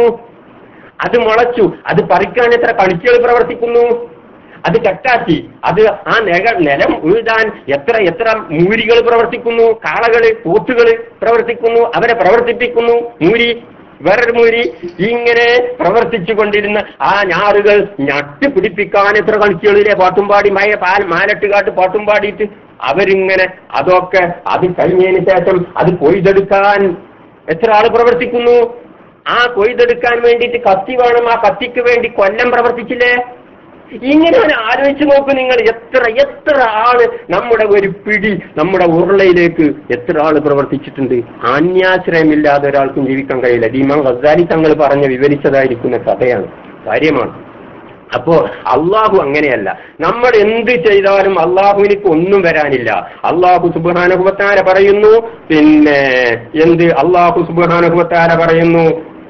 അത് മുളച്ചു അത് പറിക്കാൻ എത്ര കളിച്ചുകൾ പ്രവർത്തിക്കുന്നു അത് കട്ടാക്കി അത് ആ നെക നിലം ഉഴുതാൻ എത്ര എത്ര മൂരികൾ പ്രവർത്തിക്കുന്നു കാളകള് പോത്തുകള് പ്രവർത്തിക്കുന്നു അവരെ പ്രവർത്തിപ്പിക്കുന്നു മൂരി വേറൊരു മൂരി ഇങ്ങനെ പ്രവർത്തിച്ചു കൊണ്ടിരുന്ന ആ ഞാറുകൾ ഞട്ട് പിടിപ്പിക്കാൻ എത്ര കളിച്ചുകളിലെ പാട്ടും പാടി മയ പാൽ മാലട്ടുകാട്ട് പാട്ടും പാടിയിട്ട് അവരിങ്ങനെ അതൊക്കെ അത് കഴിഞ്ഞതിന് ശേഷം അത് കൊയ്തെടുക്കാൻ എത്ര ആള് പ്രവർത്തിക്കുന്നു ആ കൊയ്തെടുക്കാൻ വേണ്ടിയിട്ട് കത്തി വേണം ആ കത്തിക്ക് വേണ്ടി കൊല്ലം പ്രവർത്തിച്ചില്ലേ ഇങ്ങനെ ഒന്ന് ആലോചിച്ച് നോക്കൂ നിങ്ങൾ എത്ര എത്ര ആള് നമ്മുടെ ഒരു പിടി നമ്മുടെ ഉരുളയിലേക്ക് എത്ര ആള് പ്രവർത്തിച്ചിട്ടുണ്ട് അന്യാശ്രയമില്ലാതെ ഒരാൾക്കും ജീവിക്കാൻ കഴിയില്ല ദീമാൻ ഗസാലി തങ്ങൾ പറഞ്ഞ് വിവരിച്ചതായിരിക്കുന്ന കഥയാണ് കാര്യമാണ് അപ്പോ അള്ളാഹു അങ്ങനെയല്ല നമ്മൾ എന്ത് ചെയ്താലും അള്ളാഹുവിനിക്ക് ഒന്നും വരാനില്ല അള്ളാഹു സുബാനുഭവത്താര പറയുന്നു പിന്നെ എന്ത് അള്ളാഹു സുബാനുഭവത്താര പറയുന്നു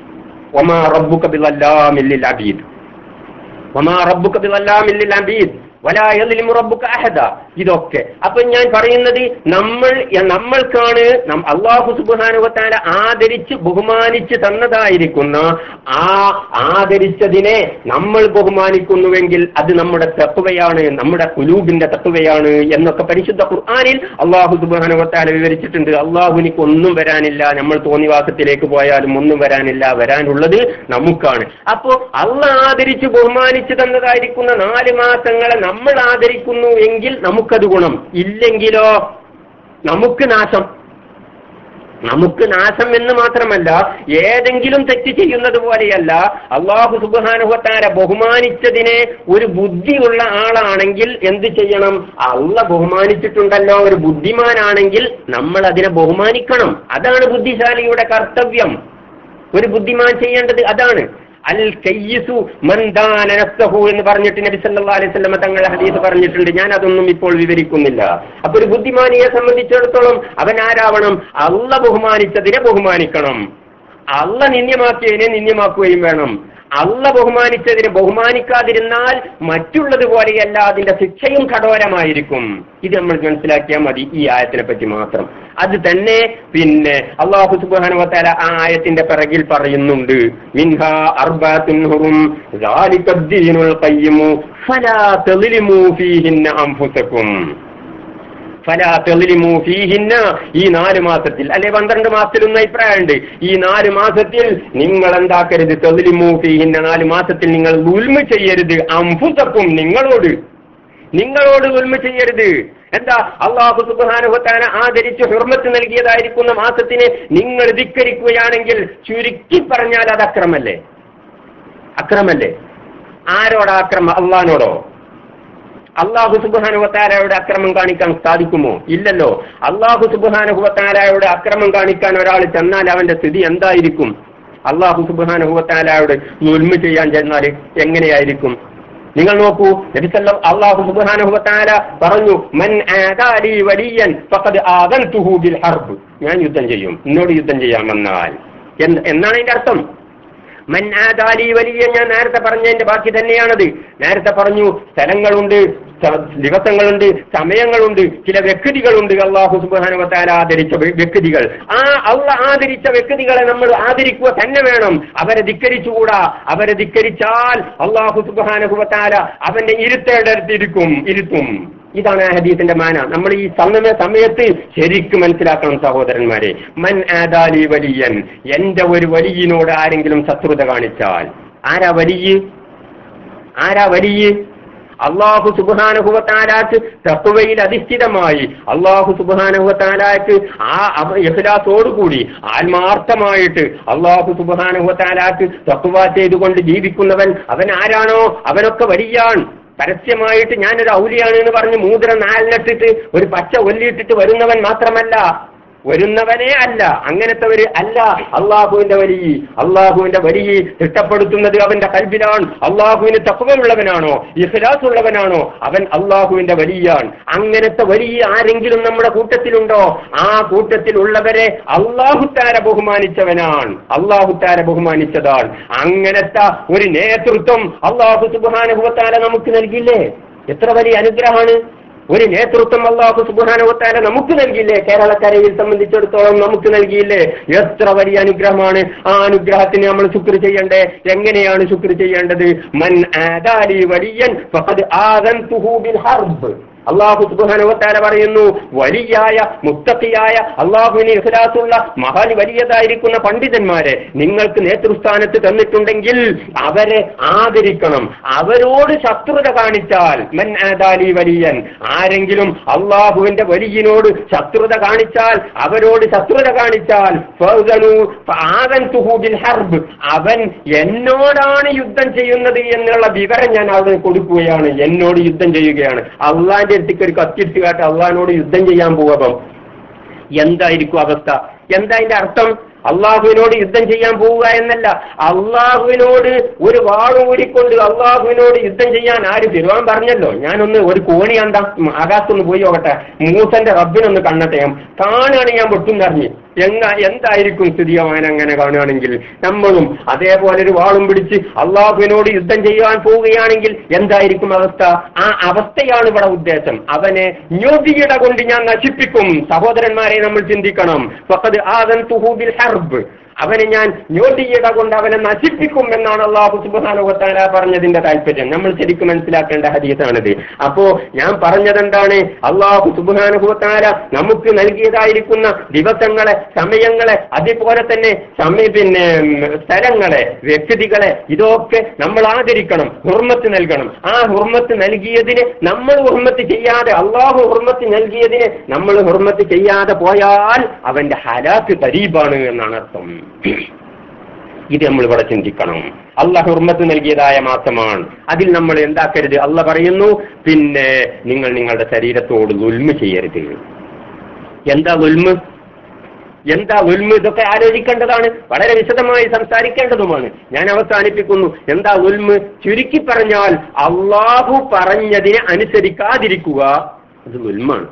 ഒമാ റബ്ബുക ബിളല്ലാമില്ലിൽ അബീദ് വമാ റബ്ബുക ബിളല്ലാമില്ലിൽ അബീദ് വലാ യദ്ലിമു റബ്ബുക അഹദ ഇതൊക്കെ അപ്പൊ ഞാൻ പറയുന്നത് നമ്മൾ നമ്മൾക്കാണ് നം- അള്ളാഹു സുബ്ഹാനഹു വതആല ആദരിച്ച് ബഹുമാനിച്ച് തന്നതായിരിക്കുന്ന ആ ആദരിച്ചതിനെ നമ്മൾ ബഹുമാനിക്കുന്നുവെങ്കിൽ അത് നമ്മുടെ തത്വയാണ് നമ്മുടെ കുലൂബിന്റെ തത്വയാണ് എന്നൊക്കെ പരിശുദ്ധ ഖുർആനിൽ അള്ളാഹു സുബ്ഹാനഹു വതആല വിവരിച്ചിട്ടുണ്ട് അള്ളാഹുനിക്ക് ഒന്നും വരാനില്ല നമ്മൾ തോന്നിവാസത്തിലേക്ക് പോയാലും ഒന്നും വരാനില്ല വരാനുള്ളത് നമുക്കാണ് അപ്പോ അള്ളാഹ് ആദരിച്ച് ബഹുമാനിച്ച് തന്നതായിരിക്കുന്ന നാല് മാസങ്ങളെ നമ്മൾ ആദരിക്കുന്നു എങ്കിൽ നമുക്കത് ഗുണം ഇല്ലെങ്കിലോ നമുക്ക് നാശം നമുക്ക് നാശം എന്ന് മാത്രമല്ല ഏതെങ്കിലും തെറ്റ് ചെയ്യുന്നത് പോലെയല്ല അള്ളാഹു സുബാനുഭത്താര ബഹുമാനിച്ചതിനെ ഒരു ബുദ്ധിയുള്ള ആളാണെങ്കിൽ എന്ത് ചെയ്യണം അള്ള ബഹുമാനിച്ചിട്ടുണ്ടല്ലോ ഒരു ബുദ്ധിമാനാണെങ്കിൽ നമ്മൾ അതിനെ ബഹുമാനിക്കണം അതാണ് ബുദ്ധിശാലിയുടെ കർത്തവ്യം ഒരു ബുദ്ധിമാൻ ചെയ്യേണ്ടത് അതാണ് അൽ കയ്യിസു മന്ദാന നഫ്സഹു എന്ന് പറഞ്ഞിട്ട് നബി സല്ലല്ലാഹു അലൈഹി വസല്ലം തങ്ങളുടെ ഹദീസ് പറഞ്ഞിട്ടുണ്ട് ഞാൻ അതൊന്നും ഇപ്പോൾ വിവരിക്കുന്നില്ല അപ്പൊ ഒരു ബുദ്ധിമാനിയെ സംബന്ധിച്ചിടത്തോളം അവൻ ആരാവണം അള്ള ബഹുമാനിച്ചതിനെ ബഹുമാനിക്കണം അള്ള നിന്യമാക്കിയതിനെ നിന്യമാക്കുകയും വേണം അല്ല ബഹുമാനിച്ചതിനെ ബഹുമാനിക്കാതിരുന്നാൽ മറ്റുള്ളത് പോലെയല്ല അതിന്റെ ശിക്ഷയും കഠോരമായിരിക്കും ഇത് നമ്മൾ മനസ്സിലാക്കിയാൽ മതി ഈ ആയത്തിനെ പറ്റി മാത്രം അത് തന്നെ പിന്നെ അള്ളാഹു സുബാനുവത്താല ആ ആയത്തിന്റെ പിറകിൽ പറയുന്നുണ്ട് മിൻഹ അർബാത്തുൻ ഹുറും ذَلِكَ الدِّينُ الْقَيِّمُ فَلَا تَظْلِمُوا فِيهِنَّ أَنفُسَكُمْ ഫലാ തെളിമു ഫീഹിന്ന ഈ നാല് മാസത്തിൽ അല്ലെ പന്ത്രണ്ട് മാസത്തിലൊന്നും അഭിപ്രായമുണ്ട് ഈ നാല് മാസത്തിൽ നിങ്ങൾ എന്താക്കരുത് തെളിമു ഫീഹിന്ന നാല് മാസത്തിൽ നിങ്ങൾ ഉൽമ ചെയ്യരുത് അംഫുസക്കും നിങ്ങളോട് നിങ്ങളോട് ഉൽമ ചെയ്യരുത് എന്താ അള്ളാഹു സുബാനുഭത്താന ആദരിച്ച് ഹുർമത്ത് നൽകിയതായിരിക്കുന്ന മാസത്തിനെ നിങ്ങൾ ധിക്കരിക്കുകയാണെങ്കിൽ ചുരുക്കി പറഞ്ഞാൽ അത് അക്രമല്ലേ അക്രമല്ലേ ആരോടാ അക്രമം അള്ളഹാനോടോ അള്ളാഹു സുബാനുവത്താരയുടെ അക്രമം കാണിക്കാൻ സാധിക്കുമോ ഇല്ലല്ലോ അള്ളാഹു സുബാനുഹുവത്താരയുടെ അക്രമം കാണിക്കാൻ ഒരാൾ ചെന്നാൽ അവന്റെ സ്ഥിതി എന്തായിരിക്കും അള്ളാഹു സുബാനുഹുവത്താരയോട് ഉൽമ ചെയ്യാൻ ചെന്നാൽ എങ്ങനെയായിരിക്കും നിങ്ങൾ നോക്കൂ നബിസല്ല അള്ളാഹു സുബാനുഹുവത്താര പറഞ്ഞു മൻ ആദാലി വലിയൻ ഫഖദ് ആദൻതുഹു ബിൽ ഹർബ് ഞാൻ യുദ്ധം ചെയ്യും എന്നോട് യുദ്ധം ചെയ്യാൻ വന്നാൽ എന്ത് എന്നാണ് അതിന്റെ അർത്ഥം മൻ ആദാലി വലിയ ഞാൻ നേരത്തെ പറഞ്ഞതിന്റെ ബാക്കി തന്നെയാണത് നേരത്തെ പറഞ്ഞു സ്ഥലങ്ങളുണ്ട് സ- ദിവസങ്ങളുണ്ട് സമയങ്ങളുണ്ട് ചില വ്യക്തികളുണ്ട് അള്ളാഹു സുബാനുവത്താല ആദരിച്ച വ്യ- വ്യക്തികൾ ആ അള്ള ആദരിച്ച വ്യക്തികളെ നമ്മൾ ആദരിക്കുക തന്നെ വേണം അവരെ ധിക്കരിച്ചുകൂടാ അവരെ ധിക്കരിച്ചാൽ അള്ളാഹു സുബാനുവത്താല അവന്റെ ഇരുത്തേണ്ടടുത്തിരിക്കും ഇരുത്തും ഇതാണ് ആ ഹദീസിന്റെ മാന നമ്മൾ ഈ സമയ സമയത്ത് ശരിക്കും മനസ്സിലാക്കണം സഹോദരന്മാരെ മൻ ആദാലി വലിയൻ എന്റെ ഒരു വലിയനോട് ആരെങ്കിലും ശത്രുത കാണിച്ചാൽ ആരാ വലിയ ആരാ വലിയ അള്ളാഹു സുബാനുഭവത്താലാക്ക് തത്വയിൽ അധിഷ്ഠിതമായി അള്ളാഹു സുബാനുഭവത്താലാക്ക് ആ യഹ്ലാസോടുകൂടി ആത്മാർത്ഥമായിട്ട് അള്ളാഹു സുബാനുഭവത്താലാക്ക് തത്വ ചെയ്തുകൊണ്ട് ജീവിക്കുന്നവൻ അവൻ ആരാണോ അവനൊക്കെ വലിയാൻ പരസ്യമായിട്ട് ഞാനൊരു ഔലിയാണ് എന്ന് പറഞ്ഞ് മൂതിര നാലിനിട്ടിട്ട് ഒരു പച്ച ഒല്ലിയിട്ടിട്ട് വരുന്നവൻ മാത്രമല്ല വരുന്നവനേ അല്ല അങ്ങനത്തെവര് അല്ല അള്ളാഹുവിന്റെ വലിയ അള്ളാഹുവിന്റെ വലിയ തിട്ടപ്പെടുത്തുന്നത് അവന്റെ കൽബിലാണ് അള്ളാഹുവിന് തത്വമുള്ളവനാണോ ഇഖ്ലാസ് ഉള്ളവനാണോ അവൻ അള്ളാഹുവിന്റെ വലിയാണ് അങ്ങനത്തെ വലിയ ആരെങ്കിലും നമ്മുടെ കൂട്ടത്തിലുണ്ടോ ആ കൂട്ടത്തിൽ ഉള്ളവരെ അള്ളാഹുത്താര ബഹുമാനിച്ചവനാണ് അള്ളാഹുത്താര ബഹുമാനിച്ചതാണ് അങ്ങനത്തെ ഒരു നേതൃത്വം അള്ളാഹു സുബാനുഭവത്താല നമുക്ക് നൽകില്ലേ എത്ര വലിയ അനുഗ്രഹമാണ് ഒരു നേതൃത്വം അള്ളാഹു സുബാനുവത്താല നമുക്ക് നൽകിയില്ലേ കേരളക്കരയിൽ സംബന്ധിച്ചിടത്തോളം നമുക്ക് നൽകിയില്ലേ എത്ര വലിയ അനുഗ്രഹമാണ് ആ അനുഗ്രഹത്തിന് നമ്മൾ ശുക്ർ ചെയ്യണ്ടേ എങ്ങനെയാണ് ശുക്ർ ചെയ്യേണ്ടത് മൻ ആദാലി വലിയൻ ഫഖദ് ആദൻതുഹു ബിൽ ഹർബ് അള്ളാഹു സുബാനുവത്താല പറയുന്നു വലിയായ മുത്തത്തിയായ അള്ളാഹുവിന് ഇഖ്ലാസുള്ള മഹാൻ വലിയതായിരിക്കുന്ന പണ്ഡിതന്മാരെ നിങ്ങൾക്ക് നേതൃസ്ഥാനത്ത് തന്നിട്ടുണ്ടെങ്കിൽ അവരെ ആദരിക്കണം അവരോട് ശത്രുത കാണിച്ചാൽ മൻ ആദാലി വലിയൻ ആരെങ്കിലും അള്ളാഹുവിന്റെ വലിയനോട് ശത്രുത കാണിച്ചാൽ അവരോട് ശത്രുത കാണിച്ചാൽ ഫഅ്ദനു ഫആദൻതുഹു ബിൽ ഹർബ് അവൻ എന്നോടാണ് യുദ്ധം ചെയ്യുന്നത് എന്നുള്ള വിവരം ഞാൻ അവിടെ കൊടുക്കുകയാണ് എന്നോട് യുദ്ധം ചെയ്യുകയാണ് അള്ളാന്റെ അടുത്തേക്ക് ഒരു കത്തിട്ട് കാട്ട് അള്ളഹാനോട് യുദ്ധം ചെയ്യാൻ പോവപ്പം എന്തായിരിക്കും അവസ്ഥ എന്താ അതിന്റെ അർത്ഥം അള്ളാഹുവിനോട് യുദ്ധം ചെയ്യാൻ പോവുക എന്നല്ല അള്ളാഹുവിനോട് ഒരു വാളൂരിക്കൊണ്ട് അള്ളാഹുവിനോട് യുദ്ധം ചെയ്യാൻ ആര് തിരുവാൻ പറഞ്ഞല്ലോ ഞാനൊന്ന് ഒരു കോണി എന്താ ആകാശത്തൊന്ന് പോയി നോക്കട്ടെ മൂസന്റെ റബ്ബിനൊന്ന് കണ്ണട്ടെ ഞാൻ കാണുകയാണ് ഞാൻ പൊട്ടും നിറഞ്ഞ് എന്താ എന്തായിരിക്കും സ്ഥിതി അവൻ അങ്ങനെ കാണുകയാണെങ്കിൽ നമ്മളും അതേപോലെ ഒരു വാളും പിടിച്ച് അള്ളാഹുവിനോട് യുദ്ധം ചെയ്യാൻ പോവുകയാണെങ്കിൽ എന്തായിരിക്കും അവസ്ഥ ആ അവസ്ഥയാണ് ഇവിടെ ഉദ്ദേശം അവനെ ഞൊടിയിട കൊണ്ട് ഞാൻ നശിപ്പിക്കും സഹോദരന്മാരെ നമ്മൾ ചിന്തിക്കണം ഫഖദ് ആദൻതുഹു ബിൽ ഹർബ് അവനെ ഞാൻ ഞൊടിയിട കൊണ്ട് അവനെ നശിപ്പിക്കും എന്നാണ് അള്ളാഹു സുബാനുവത്താല പറഞ്ഞതിന്റെ താല്പര്യം നമ്മൾ ശരിക്കും മനസ്സിലാക്കേണ്ട ഹദീസാണിത് അപ്പോ ഞാൻ പറഞ്ഞതെന്താണ് അള്ളാഹു സുബാനുഭവത്താല നമുക്ക് നൽകിയതായിരിക്കുന്ന ദിവസങ്ങളെ സമയങ്ങളെ അതുപോലെ തന്നെ സമയ പിന്നെ ഉം, സ്ഥലങ്ങളെ വ്യക്തികളെ ഇതൊക്കെ നമ്മൾ ആദരിക്കണം ഹുർമത്ത് നൽകണം ആ ഹുർമത്ത് നൽകിയതിന് നമ്മൾ ഹുർമത്ത് ചെയ്യാതെ അള്ളാഹു ഹുർമത്ത് നൽകിയതിന് നമ്മൾ ഹുർമത്ത് ചെയ്യാതെ പോയാൽ അവന്റെ ഹലാക്ക് തരീബാണ് എന്നാണ് അർത്ഥം ഇത് നമ്മൾ ഇവിടെ ചിന്തിക്കണം അല്ല ഹുർമത്ത് നൽകിയതായ മാസമാണ് അതിൽ നമ്മൾ എന്താക്കരുത് അല്ല പറയുന്നു പിന്നെ നിങ്ങൾ നിങ്ങളുടെ ശരീരത്തോട് ഉൽമ ചെയ്യരുത് എന്താ ഉൽമ എന്താ ഉൽമ ഇതൊക്കെ ആലോചിക്കേണ്ടതാണ് വളരെ വിശദമായി സംസാരിക്കേണ്ടതുമാണ് ഞാൻ അവസാനിപ്പിക്കുന്നു എന്താ ഉൽമ ചുരുക്കി പറഞ്ഞാൽ അള്ളാഹു പറഞ്ഞതിനെ അനുസരിക്കാതിരിക്കുക അത് ഉൽമാണ്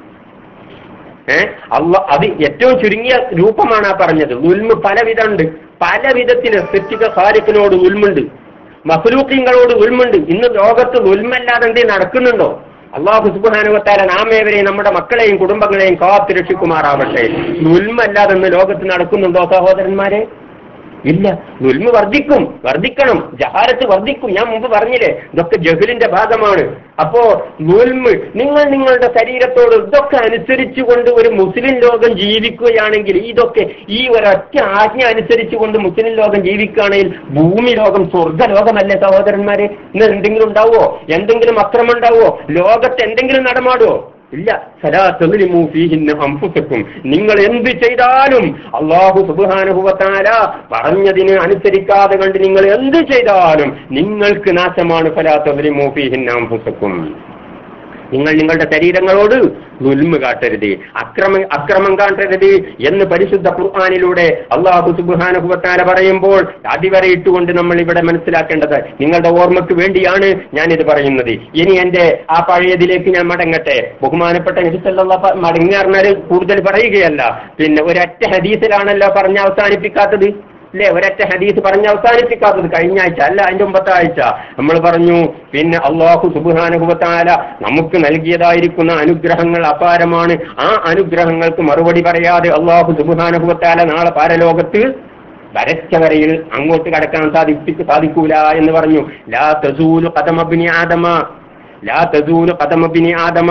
ഏ അള്ള അത് ഏറ്റവും ചുരുങ്ങിയ രൂപമാണ് ആ പറഞ്ഞത് ഉൽമ പല വിധമുണ്ട് പല വിധത്തിൽ സൃഷ്ടിക ഖാലിഖിനോട് ഉൽമുണ്ട് മഫലൂക്കിങ്ങളോട് ഉൽമുണ്ട് ഇന്ന് ലോകത്ത് ഉൽമല്ലാതെ എന്തേ നടക്കുന്നുണ്ടോ അള്ളാഹു സുബാനുവത്താല നാമേവരെയും നമ്മുടെ മക്കളെയും കുടുംബങ്ങളെയും കാത്തു രക്ഷിക്കുമാറാവട്ടെ ഉൽമല്ലാതെ ഇന്ന് ലോകത്ത് നടക്കുന്നുണ്ടോ സഹോദരന്മാരെ ഇല്ല ദുൽമ വർദ്ധിക്കും വർദ്ധിക്കണം ജഹാരത്ത് വർദ്ധിക്കും ഞാൻ മുമ്പ് പറഞ്ഞില്ലേ ഇതൊക്കെ ജഹലിന്റെ ഭാഗമാണ് അപ്പോ ദുൽമ് നിങ്ങൾ നിങ്ങളുടെ ശരീരത്തോട് ഇതൊക്കെ അനുസരിച്ചുകൊണ്ട് ഒരു മുസ്ലിം ലോകം ജീവിക്കുകയാണെങ്കിൽ ഇതൊക്കെ ഈ ഒരൊറ്റ ആജ്ഞ അനുസരിച്ചുകൊണ്ട് മുസ്ലിം ലോകം ജീവിക്കുകയാണെങ്കിൽ ഭൂമി ലോകം സ്വർഗ ലോകമല്ലേ സഹോദരന്മാരെ ഇന്ന് എന്തെങ്കിലും ഉണ്ടാവോ എന്തെങ്കിലും അക്രമം ഉണ്ടാവോ ലോകത്ത് എന്തെങ്കിലും നടമാടുവോ ഇല്ല സലാ തസ്ലിമു ഫീഹിന്ന അൻഫുസക്കും നിങ്ങൾ എന്ത് ചെയ്താലും അള്ളാഹു സുബ്ഹാനഹുവതആല പറഞ്ഞതിന് അനുസരിക്കാതെ കണ്ട് നിങ്ങൾ എന്ത് ചെയ്താലും നിങ്ങൾക്ക് നാശമാണ് ഫലാ തസ്ലിമു ഫീഹിന്ന അൻഫുസക്കും നിങ്ങൾ നിങ്ങളുടെ ശരീരങ്ങളോട് ദുൽമ കാട്ടരുത് അക്രമ അക്രമം കാട്ടരുത് എന്ന് പരിശുദ്ധ ഖുർആാനിലൂടെ അള്ളാഹു സുബാനുഭവത്താല പറയുമ്പോൾ അടിവരയിട്ടുകൊണ്ട് നമ്മൾ ഇവിടെ മനസ്സിലാക്കേണ്ടത് നിങ്ങളുടെ ഓർമ്മയ്ക്ക് വേണ്ടിയാണ് ഞാനിത് പറയുന്നത് ഇനി എന്റെ ആ പഴയതിലേക്ക് ഞാൻ മടങ്ങട്ടെ ബഹുമാനപ്പെട്ട നബിസല്ല മടങ്ങി പറഞ്ഞാൽ കൂടുതൽ പറയുകയല്ല പിന്നെ ഒരൊറ്റ ഹദീസിലാണല്ലോ പറഞ്ഞ് അവസാനിപ്പിക്കാത്തത് അല്ലേ ഒരൊറ്റ ഹദീസ് പറഞ്ഞ് അവസാനിപ്പിക്കാത്തത് കഴിഞ്ഞ ആഴ്ച അല്ല അതിന്റെ മുമ്പത്തെ ആഴ്ച നമ്മൾ പറഞ്ഞു പിന്നെ അള്ളാഹു സുബാനുഭവത്താല നമുക്ക് നൽകിയതായിരിക്കുന്ന അനുഗ്രഹങ്ങൾ അപാരമാണ് ആ അനുഗ്രഹങ്ങൾക്ക് മറുപടി പറയാതെ അള്ളാഹു സുബാനുഭവത്താല നാളെ പാരലോകത്ത് വരച്ച വരയിൽ അങ്ങോട്ട് കടക്കാൻ സാധിപ്പിക്ക് സാധിക്കൂല എന്ന് പറഞ്ഞു ലാ തസൂലു കഥമബിനി ആദമ ലാ തസൂലു കഥമബിനി ആദമ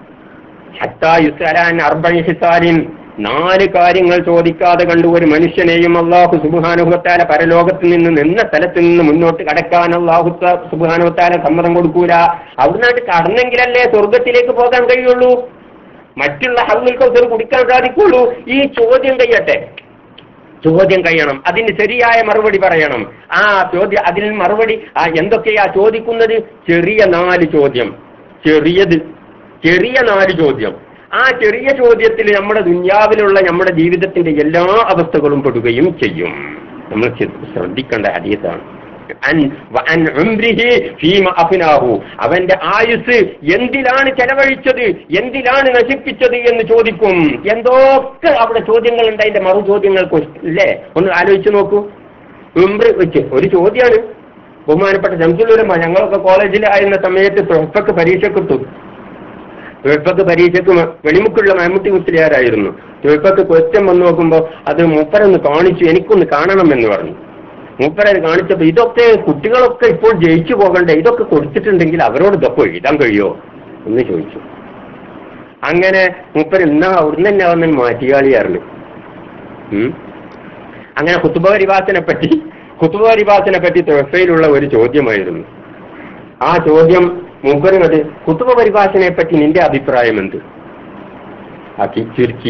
ഹത്താ യുസ്അലാൻ അർബഇ ഹിസാലിൻ നാല് കാര്യങ്ങൾ ചോദിക്കാതെ കണ്ടു ഒരു മനുഷ്യനെയും അള്ളാഹു സുബാനുഭവത്താല പരലോകത്ത് നിന്ന് നിന്ന സ്ഥലത്ത് നിന്ന് മുന്നോട്ട് കടക്കാൻ അള്ളാഹു സുബാനുഭവത്താല സമ്മതം കൊടുക്കൂല അവിടുന്നാട്ട് കടന്നെങ്കിലല്ലേ സ്വർഗത്തിലേക്ക് പോകാൻ കഴിയുള്ളൂ മറ്റുള്ള ഹൗൽ കൗസർ കുടിക്കാൻ സാധിക്കുള്ളൂ ഈ ചോദ്യം കഴിയട്ടെ ചോദ്യം കഴിയണം അതിന് ശരിയായ മറുപടി പറയണം ആ ചോദ്യം അതിന് മറുപടി ആ എന്തൊക്കെയാ ചോദിക്കുന്നത് ചെറിയ നാല് ചോദ്യം ചെറിയത് ചെറിയ നാല് ചോദ്യം ആ ചെറിയ ചോദ്യത്തിൽ നമ്മുടെ ദുന്യാവിലുള്ള നമ്മുടെ ജീവിതത്തിന്റെ എല്ലാ അവസ്ഥകളും പെടുകയും ചെയ്യും നമ്മൾ ശ്രദ്ധിക്കേണ്ട ഹദീസാണ് അൻ- വഅൻ ഉംരിഹി ഫീമ അഫ്നാഹു. അവന്റെ ആയുസ് എന്തിലാണ് ചെലവഴിച്ചത് എന്തിലാണ് നശിപ്പിച്ചത് എന്ന് ചോദിക്കും എന്തൊക്കെ അവിടെ ചോദ്യങ്ങളുണ്ട് അതിന്റെ മറു ചോദ്യങ്ങൾക്ക് ഇല്ലേ ഒന്ന് ആലോചിച്ച് നോക്കൂ ഉംറ് വെച്ച് ഒരു ചോദ്യമാണ് ബഹുമാനപ്പെട്ട ശംസുലുലമ ഞങ്ങളൊക്കെ കോളേജിലായിരുന്ന സമയത്ത് തൊഫക്ക് പരീക്ഷക്കെത്തു തൊഴിപ്പക്ക് പരീക്ഷയ്ക്ക് മ- വെളിമുക്കുള്ള മമ്മൂട്ടി മുസ്ലിയാരായിരുന്നു തൊഴിപ്പക്ക് ക്വസ്റ്റ്യൻ വന്നു നോക്കുമ്പോൾ അത് മൂപ്പരൊന്ന് കാണിച്ചു എനിക്കൊന്ന് കാണണം എന്ന് പറഞ്ഞു മൂപ്പരത് കാണിച്ചപ്പോൾ ഇതൊക്കെ കുട്ടികളൊക്കെ ഇപ്പോൾ ജയിച്ചു പോകണ്ടേ ഇതൊക്കെ കൊടുത്തിട്ടുണ്ടെങ്കിൽ അവരോട് ഇതൊക്കെ എഴുതാൻ കഴിയോ എന്ന് ചോദിച്ചു അങ്ങനെ മൂപ്പര് എന്നാ അവിടുന്ന് തന്നെ അവൻ മാറ്റിയാളിയാറിന് ഉം. അങ്ങനെ കുത്തുബ പരിഭാസനെ പറ്റി കുത്തുബ പരിഭാസനെ പറ്റി തൊഫയിലുള്ള ഒരു ചോദ്യമായിരുന്നു ആ ചോദ്യം മൂപ്പറിനത് കുത്തുബ പരിഭാഷനെ പറ്റി നിന്റെ അഭിപ്രായം എന്ത് ആക്കി ചുരുക്കി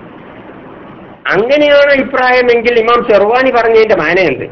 അങ്ങനെയാണ് അഭിപ്രായമെങ്കിൽ ഇമാം ഷെർവാനി പറഞ്ഞതിന്റെ മാന എന്ത്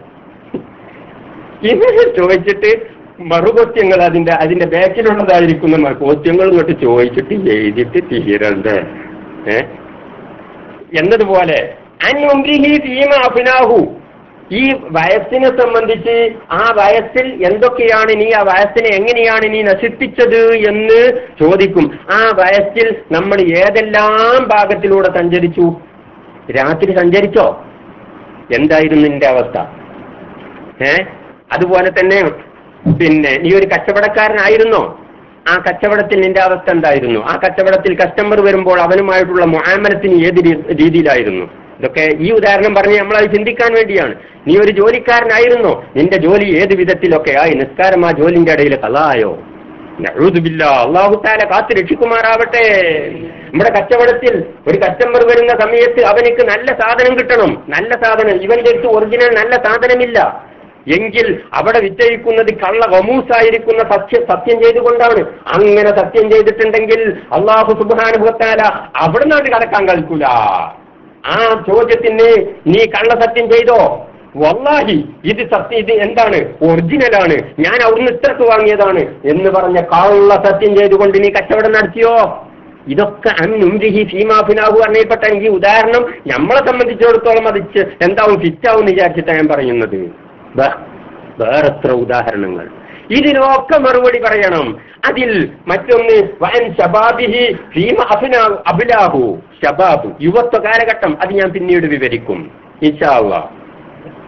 ഇത് ചോദിച്ചിട്ട് മറുകൊസ്ത്യങ്ങൾ അതിന്റെ അതിന്റെ ബാക്കിലുള്ളതായിരിക്കുന്ന മ- കോസ്ത്യങ്ങൾ ഇങ്ങോട്ട് ചോദിച്ചിട്ട് എഴുതിയിട്ട് തീരണ്ടേ ഏ എന്നതുപോലെ അൻ ഉംരിഹി ഫീമ അഫ്നാഹു ഈ വയസ്സിനെ സംബന്ധിച്ച് ആ വയസ്സിൽ എന്തൊക്കെയാണ് നീ ആ വയസ്സിനെ എങ്ങനെയാണ് നീ നശിപ്പിച്ചത് എന്ന് ചോദിക്കും ആ വയസ്സിൽ നമ്മൾ ഏതെല്ലാം ഭാഗത്തിലൂടെ സഞ്ചരിച്ചു രാത്രി സഞ്ചരിച്ചോ എന്തായിരുന്നു നിന്റെ അവസ്ഥ ഏ അതുപോലെ തന്നെ പിന്നെ നീ ഒരു കച്ചവടക്കാരനായിരുന്നോ ആ കച്ചവടത്തിൽ നിന്റെ അവസ്ഥ എന്തായിരുന്നു ആ കച്ചവടത്തിൽ കസ്റ്റമർ വരുമ്പോൾ അവനുമായിട്ടുള്ള മുആമലത്തിന് ഏത് രീ- രീതിയിലായിരുന്നു ഇതൊക്കെ ഈ ഉദാഹരണം പറഞ്ഞ് നമ്മളത് ചിന്തിക്കാൻ വേണ്ടിയാണ് നീ ഒരു ജോലിക്കാരനായിരുന്നോ നിന്റെ ജോലി ഏത് വിധത്തിലൊക്കെ ആയി നിസ്കാരം ആ ജോലിന്റെ ഇടയിൽ കലായോ നഊദുബില്ല അള്ളാഹു താല കാത്ത് രക്ഷിക്കുമാറാവട്ടെ നമ്മുടെ കച്ചവടത്തിൽ ഒരു കസ്റ്റമർ വരുന്ന സമയത്ത് അവനിക്ക് നല്ല സാധനം കിട്ടണം നല്ല സാധനം ഇവന്റെ അടുത്ത് ഒറിജിനൽ നല്ല സാധനമില്ല എങ്കിൽ അവിടെ വിജയിക്കുന്നത് കള്ള വമൂസായിരിക്കുന്ന സത്യം സത്യം ചെയ്തുകൊണ്ടാണ് അങ്ങനെ സത്യം ചെയ്തിട്ടുണ്ടെങ്കിൽ അള്ളാഹു സുബാനുഭവത്താല അവിടെ നിന്നാണ് കടക്കാൻ കഴിക്കൂല ആ ചോദ്യത്തിന് നീ കള്ള സത്യം ചെയ്തോ വല്ലാഹി ഇത് സത്യം ഇത് എന്താണ് ഒറിജിനലാണ് ഞാൻ അവിടുന്ന് ഇത്രക്ക് വാങ്ങിയതാണ് എന്ന് പറഞ്ഞ കള്ള സത്യം ചെയ്തുകൊണ്ട് നീ കച്ചവടം നടത്തിയോ ഇതൊക്കെ അന്നുംരിഹി ഫീമാഫിനാഹു അറിയപ്പെട്ട ഈ ഉദാഹരണം നമ്മളെ സംബന്ധിച്ചിടത്തോളം അത് ചെ- എന്താവും ഫിറ്റാവും എന്ന് വിചാരിച്ചിട്ടാണ് ഞാൻ പറയുന്നത് വേ- വേറെത്ര ഉദാഹരണങ്ങൾ ഇതിനൊക്കെ മറുപടി പറയണം അതിൽ മറ്റൊന്ന് വൻ ശബാബിഹി ഫീമ അഫിനാ അബിലാഹു ശബാബ് യുവത്വ കാലഘട്ടം അത് ഞാൻ പിന്നീട് വിവരിക്കും ഇൻഷാ അള്ളാഹ്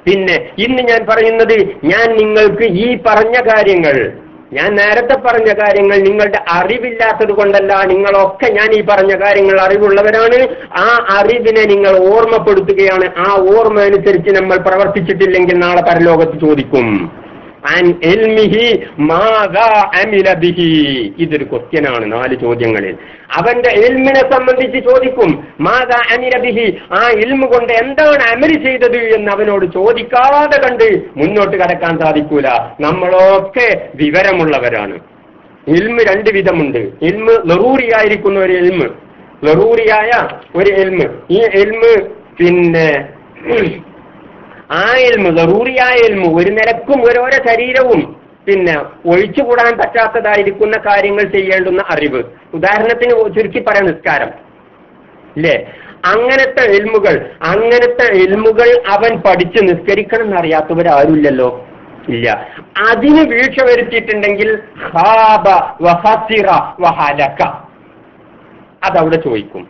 പിന്നെ ഇന്ന് ഞാൻ പറയുന്നത് ഞാൻ നിങ്ങൾക്ക് ഈ പറഞ്ഞ കാര്യങ്ങൾ ഞാൻ നേരത്തെ പറഞ്ഞ കാര്യങ്ങൾ നിങ്ങളുടെ അറിവില്ലാത്തത് കൊണ്ടല്ല നിങ്ങളൊക്കെ ഞാൻ ഈ പറഞ്ഞ കാര്യങ്ങൾ അറിവുള്ളവരാണ് ആ അറിവിനെ നിങ്ങൾ ഓർമ്മപ്പെടുത്തുകയാണ് ആ ഓർമ്മ അനുസരിച്ച് നമ്മൾ പ്രവർത്തിച്ചിട്ടില്ലെങ്കിൽ നാളെ പരലോകത്ത് ചോദിക്കും അൻ എൽമിഹി മാതാ അമില ബിഹി ഇതൊരു ക്വസ്റ്റ്യനാണ് നാല് ചോദ്യങ്ങളിൽ അവന്റെ എൽമിനെ സംബന്ധിച്ച് ചോദിക്കും മാതാ അമില ബിഹി ആ ഇൽമു കൊണ്ട് എന്താണ് അമല് ചെയ്തത് എന്ന് അവനോട് ചോദിക്കാതെ കണ്ട് മുന്നോട്ട് കടക്കാൻ സാധിക്കൂല നമ്മളൊക്കെ വിവരമുള്ളവരാണ് ഇൽമ് രണ്ട് വിധമുണ്ട് ഇൽമ് ലറൂറിയായിരിക്കുന്ന ഒരു എൽമ് ലറൂറിയായ ഒരു എൽമ് ഈ എൽമ് പിന്നെ ആ എൽമ് ലറൂറിയായ എൽമ് ഒരു നിലക്കും ഓരോരോ ശരീരവും പിന്നെ ഒഴിച്ചുകൂടാൻ പറ്റാത്തതായിരിക്കുന്ന കാര്യങ്ങൾ ചെയ്യേണ്ടുന്ന അറിവ് ഉദാഹരണത്തിന് ചുരുക്കി പറയാം നിസ്കാരം ഇല്ലേ അങ്ങനത്തെ എൽമുകൾ അങ്ങനത്തെ എൽമുകൾ അവൻ പഠിച്ച് നിസ്കരിക്കണം എന്നറിയാത്തവരാരുമില്ലല്ലോ ഇല്ല അതിന് വീഴ്ച വരുത്തിയിട്ടുണ്ടെങ്കിൽ ഹാബ വഹസിറ വഹലക അതവിടെ ചോദിക്കും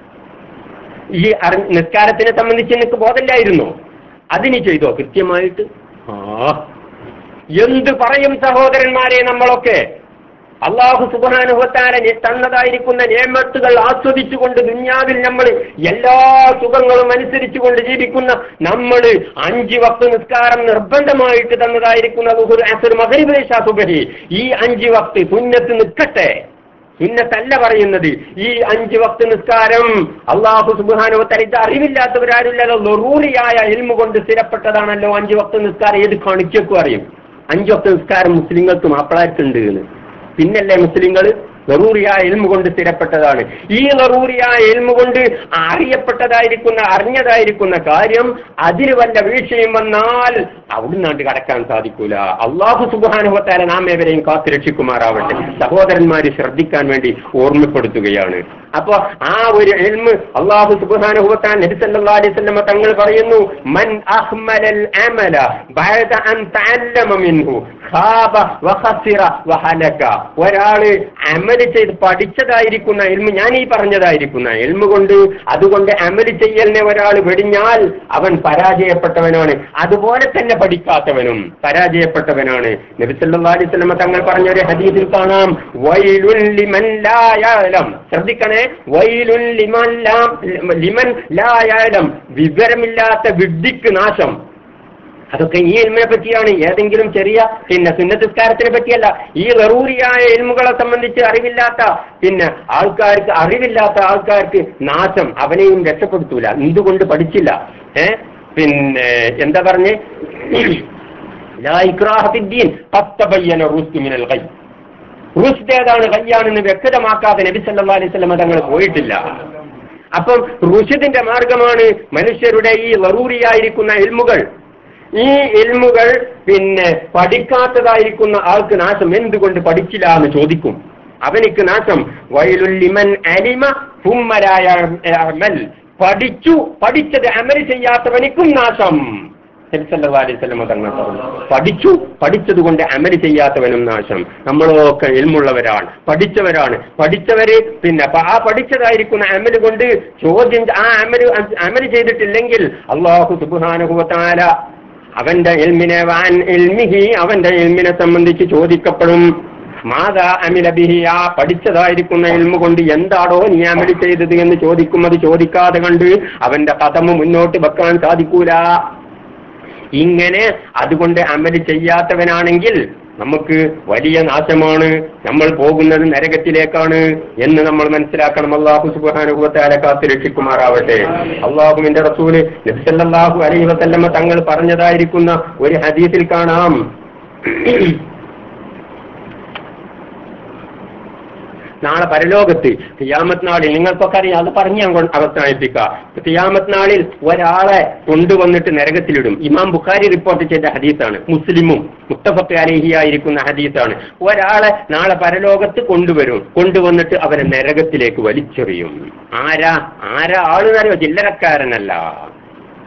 ഈ അറി നിസ്കാരത്തിനെ സംബന്ധിച്ച് എനിക്ക് ബോധമില്ലായിരുന്നോ അതിന് ചെയ്തോ കൃത്യമായിട്ട് ആ എന്ത് പറയും സഹോദരന്മാരെ നമ്മളൊക്കെ അള്ളാഹു സുബാനുഭവത്താര തന്നതായിരിക്കുന്ന നിയമത്തുകൾ ആസ്വദിച്ചുകൊണ്ട് ദുന്യാവിൽ നമ്മൾ എല്ലാ സുഖങ്ങളും അനുസരിച്ചുകൊണ്ട് ജീവിക്കുന്ന നമ്മൾ അഞ്ച് വക്ത് നിസ്കാരം നിർബന്ധമായിട്ട് തന്നതായിരിക്കുന്ന ലുഹുർ അസുർ മകരിബേഷ സുബഹി ഈ അഞ്ച് വക്ത് പുന്നത്ത് നിൽക്കട്ടെ സുന്നത്തല്ല പറയുന്നത് ഈ അഞ്ച് വക്ത് നിസ്കാരം അള്ളാഹു സുബാനുവത്തര ഇത് അറിവില്ലാത്തവരാരുല്ലല്ലോ ലൊറൂറിയായ ഇൽമു കൊണ്ട് സ്ഥിരപ്പെട്ടതാണല്ലോ അഞ്ച് വക്ത് നിസ്കാരം ഏത് കാണിക്കും അറിയും അഞ്ച് വക്ത് നിസ്കാരം മുസ്ലിങ്ങൾക്ക് മാപ്പിളായിട്ടുണ്ട് എന്ന് പിന്നല്ലേ മുസ്ലിങ്ങൾ ലറൂറിയായ എൽമു കൊണ്ട് സ്ഥിരപ്പെട്ടതാണ് ഈ ലറൂറിയായ എൽമു കൊണ്ട് അറിയപ്പെട്ടതായിരിക്കുന്ന അറിഞ്ഞതായിരിക്കുന്ന കാര്യം അതിന് വല്ല വീഴ്ചയും വന്നാൽ അവിടുന്നാണ്ട് കടക്കാൻ സാധിക്കൂല അള്ളാഹു സുബാനുഭവത്താല നാം ഏവരെയും കാത്തു രക്ഷിക്കുമാറാവട്ടെ സഹോദരന്മാര് ശ്രദ്ധിക്കാൻ വേണ്ടി ഓർമ്മപ്പെടുത്തുകയാണ് അപ്പൊ ആ ഒരു എൽമ് അള്ളാഹു സുബാനുഭവത്താൻ നബിസല്ലാ അലൈവല്ലമ തങ്ങൾ പറയുന്നു മൻ അഹ്മലൽ അമല ബഅദ അൻ തഅല്ലമ മിൻഹു ഖാബ വഖസിറ വഹലക ഒരാള് അമല് ചെയ്ത് പഠിച്ചതായിരിക്കുന്ന എൽമ് ഞാൻ ഈ പറഞ്ഞതായിരിക്കുന്ന എൽമ് കൊണ്ട് അതുകൊണ്ട് അമല് ചെയ്യലിനെ ഒരാൾ വെടിഞ്ഞാൽ അവൻ പരാജയപ്പെട്ടവനാണ് അതുപോലെ തന്നെ പഠിക്കാത്തവനും പരാജയപ്പെട്ടവനാണ് നബി സല്ലല്ലാഹു അലൈഹി വസല്ലമ തങ്ങൾ പറഞ്ഞ ഒരു ഹദീസിൽ കാണാം വൈലുൻ ലിമൻ ലാ യഅലം ശ്രദ്ധിക്കണേ വൈലുൻ ലിമൻ ലാ ലിമൻ ലാ യഅലം വിവരമില്ലാത്ത വിഡ്ഢിക്ക് നാശം അതൊക്കെ ഈ എൽമിനെ പറ്റിയാണ് ഏതെങ്കിലും ചെറിയ പിന്നെ സുന്നത്തിസ്കാരത്തിനെ പറ്റിയല്ല ഈ വെറൂരിയായ എൽമുകളെ സംബന്ധിച്ച് അറിവില്ലാത്ത പിന്നെ ആൾക്കാർക്ക് അറിവില്ലാത്ത ആൾക്കാർക്ക് നാശം അവനെയും രക്ഷപ്പെടുത്തൂല എന്തുകൊണ്ട് പഠിച്ചില്ല ഏ പിന്നെ എന്താ പറഞ്ഞേ ലാ ഇക്റാഹ ഫിദ്ദീൻ ഖദ് തബയ്യന റുസ്ദു മിനൽ ഗയ് റുസ്ദ് ഏതാണ് കയ്യാണെന്ന് വ്യക്തമാക്കാതെ നബി സല്ലല്ലാഹു അലൈഹി വസല്ലം തങ്ങൾ പോയിട്ടില്ല അപ്പം റുഷിദിന്റെ മാർഗമാണ് മനുഷ്യരുടെ ഈ ലറൂറിയായിരിക്കുന്ന എൽമുകൾ ഈ എൽമുകൾ പിന്നെ പഠിക്കാത്തതായിരിക്കുന്ന ആൾക്ക് നാശം എന്തുകൊണ്ട് പഠിച്ചില്ല എന്ന് ചോദിക്കും അവനിക്ക് നാശം വയലുല്ലിമൻ അലിമ ഫുമ്മരായ അമൽ പഠിച്ചു പഠിച്ചത് അമൽ ചെയ്യാത്തവനിക്കും നാശം നബിസല്ലാസ്ലമ തങ്ങൾ പറഞ്ഞു പഠിച്ചു പഠിച്ചതുകൊണ്ട് അമല് ചെയ്യാത്തവനും നാശം നമ്മളൊക്കെ എൽമുള്ളവരാണ് പഠിച്ചവരാണ് പഠിച്ചവര് പിന്നെ പ- ആ പഠിച്ചതായിരിക്കുന്ന അമല് കൊണ്ട് ചോദ്യം ച- ആ അമല് അമല് ചെയ്തിട്ടില്ലെങ്കിൽ അള്ളാഹു സുബാനുഭവത്താല അവന്റെ എൽമിനെ വാൻ എൽമിഹി അവന്റെ എൽമിനെ സംബന്ധിച്ച് ചോദിക്കപ്പെടും മാതാ അമില ബിഹി ആ പഠിച്ചതായിരിക്കുന്ന എൽമു കൊണ്ട് എന്താടോ നീ അമല് ചെയ്തത് എന്ന് ചോദിക്കും അത് ചോദിക്കാതെ കണ്ട് അവന്റെ കഥമ മുന്നോട്ട് വെക്കാൻ സാധിക്കൂല ഇങ്ങനെ അതുകൊണ്ട് അമല് ചെയ്യാത്തവനാണെങ്കിൽ നമുക്ക് വലിയ നാശമാണ് നമ്മൾ പോകുന്നത് നരകത്തിലേക്കാണ് എന്ന് നമ്മൾ മനസ്സിലാക്കണം അള്ളാഹു സുബാനുഭവത്താലെ കാത്ത് രക്ഷിക്കുമാറാവട്ടെ അള്ളാഹുവിന്റെ റസൂല് നബ്സല്ലാഹു അലൈഹി വസല്ലമ തങ്ങൾ പറഞ്ഞതായിരിക്കുന്ന ഒരു ഹദീസിൽ കാണാം നാളെ പരലോകത്ത് തിയാമത്ത് നാളിൽ നിങ്ങൾക്കൊക്കെ അറിയാം അത് പറഞ്ഞ് ഞാൻ കൊണ്ട് അവസാനിപ്പിക്കാം തിയാമത്ത് നാളിൽ ഒരാളെ കൊണ്ടുവന്നിട്ട് നരകത്തിലിടും ഇമാം ബുഖാരി റിപ്പോർട്ട് ചെയ്ത ഹദീസാണ് മുസ്ലിമും മുത്തഫത്ത് അലേഹിയായിരിക്കുന്ന ഹദീസാണ് ഒരാളെ നാളെ പരലോകത്ത് കൊണ്ടുവരും കൊണ്ടുവന്നിട്ട് അവനെ നരകത്തിലേക്ക് വലിച്ചെറിയും ആരാ ആരാ ആളെന്നറിയോ ചില്ലറക്കാരനല്ല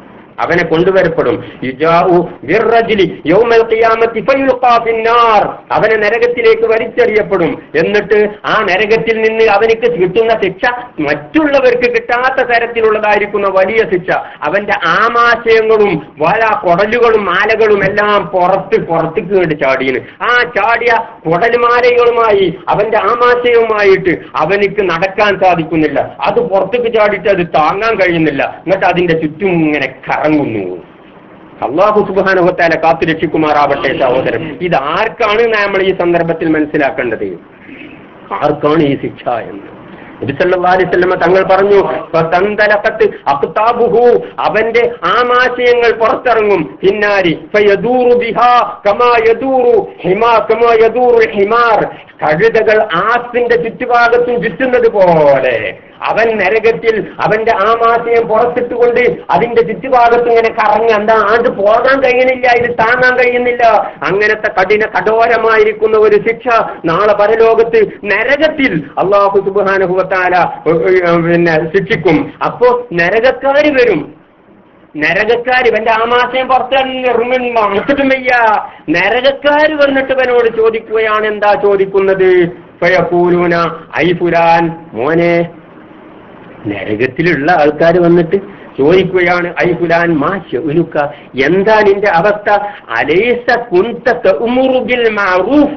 അവനെ കൊണ്ടുവരപ്പെടും യുജാഉ ബിർറജുലി യൗമൽ ഖിയാമത്തി ഫയുൽഖാ ഫിന്നാർ അവനെ നരകത്തിലേക്ക് വലിച്ചെറിയപ്പെടും എന്നിട്ട് ആ നരകത്തിൽ നിന്ന് അവനിക്ക് കിട്ടുന്ന ശിക്ഷ മറ്റുള്ളവർക്ക് കിട്ടാത്ത തരത്തിലുള്ളതായിരിക്കുന്ന വലിയ ശിക്ഷ അവന്റെ ആമാശയങ്ങളും വല കുടലുകളും മാലകളും എല്ലാം പുറത്ത് പുറത്തേക്ക് വേണ്ടി ചാടിയാണ് ആ ചാടിയ കുടലുമാലകളുമായി അവന്റെ ആമാശയവുമായിട്ട് അവനിക്ക് നടക്കാൻ സാധിക്കുന്നില്ല അത് പുറത്തേക്ക് ചാടിയിട്ട് അത് താങ്ങാൻ കഴിയുന്നില്ല എന്നിട്ട് അതിന്റെ ചുറ്റും ഇങ്ങനെ കറങ്ങുന്നു അള്ളാഹു സുബാനുഭത്താലെ കാത്തു രക്ഷിക്കുമാറാവട്ടെ സഹോദരൻ ഇത് ആർക്കാണ് നമ്മൾ ഈ സന്ദർഭത്തിൽ മനസ്സിലാക്കേണ്ടത് ആർക്കാണ് ഈ ശിക്ഷ എന്ന് നബിസല്ലാസ്വല്ലമ തങ്ങൾ പറഞ്ഞു ഫതന്തലഖത്ത് അഖ്താബുഹു അവന്റെ ആമാശയങ്ങൾ പുറത്തിറങ്ങും പിന്നാരി ഫയദൂറു ബിഹാ കമാ യദൂറു ഹിമാ കമാ യദൂറു ഹിമാർ കഴുതകൾ ആസിന്റെ ചുറ്റുഭാഗത്തും ചുറ്റുന്നത് പോലെ അവൻ നരകത്തിൽ അവന്റെ ആമാശയം പുറത്തിട്ടുകൊണ്ട് അതിന്റെ ചുറ്റുഭാഗത്ത് ഇങ്ങനെ കറങ്ങി എന്താ അത് പോകാൻ കഴിയണില്ല ഇത് താങ്ങാൻ കഴിയുന്നില്ല അങ്ങനത്തെ കഠിന കഠോരമായിരിക്കുന്ന ഒരു ശിക്ഷ നാളെ പരലോകത്ത് നരകത്തിൽ അള്ളാഹു സുബാനുഭവത്താല പിന്നെ ശിക്ഷിക്കും അപ്പോ നരകക്കാര് വരും നരകക്കാർ ഇവന്റെ ആമാശയം പുറത്തിറങ്ങിട്ടും വയ്യ നരകക്കാര് വന്നിട്ട് ഇവനോട് ചോദിക്കുകയാണ് എന്താ ചോദിക്കുന്നത് ഫയഖൂലൂന ഐ ഫുലാൻ മോനെ നരകത്തിലുള്ള ആൾക്കാർ വന്നിട്ട് ചോദിക്കുകയാണ് ഐ ഫുലാൻ മാ ശഉലുക എന്താ നിന്റെ അവസ്ഥ അലൈസ കുന്ത തഅ്മുറു ബിൽ മഅറൂഫ്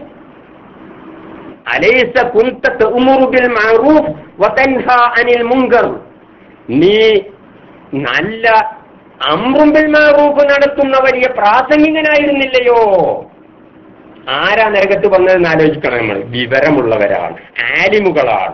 അലൈസ കുന്ത തഅ്മുറു ബിൽ മഅറൂഫ് വതൻഹാ അനിൽ മുൻകർ നീ നല്ല അമ്രും ബിൽ മഅറൂഫ് നടത്തുന്ന വലിയ പ്രാസംഗികനായിരുന്നില്ലയോ ആരാ നരകത്ത് വന്നതെന്ന് ആലോചിക്കണം നമ്മൾ വിവരമുള്ളവരാണ് ആലിമുകളാണ്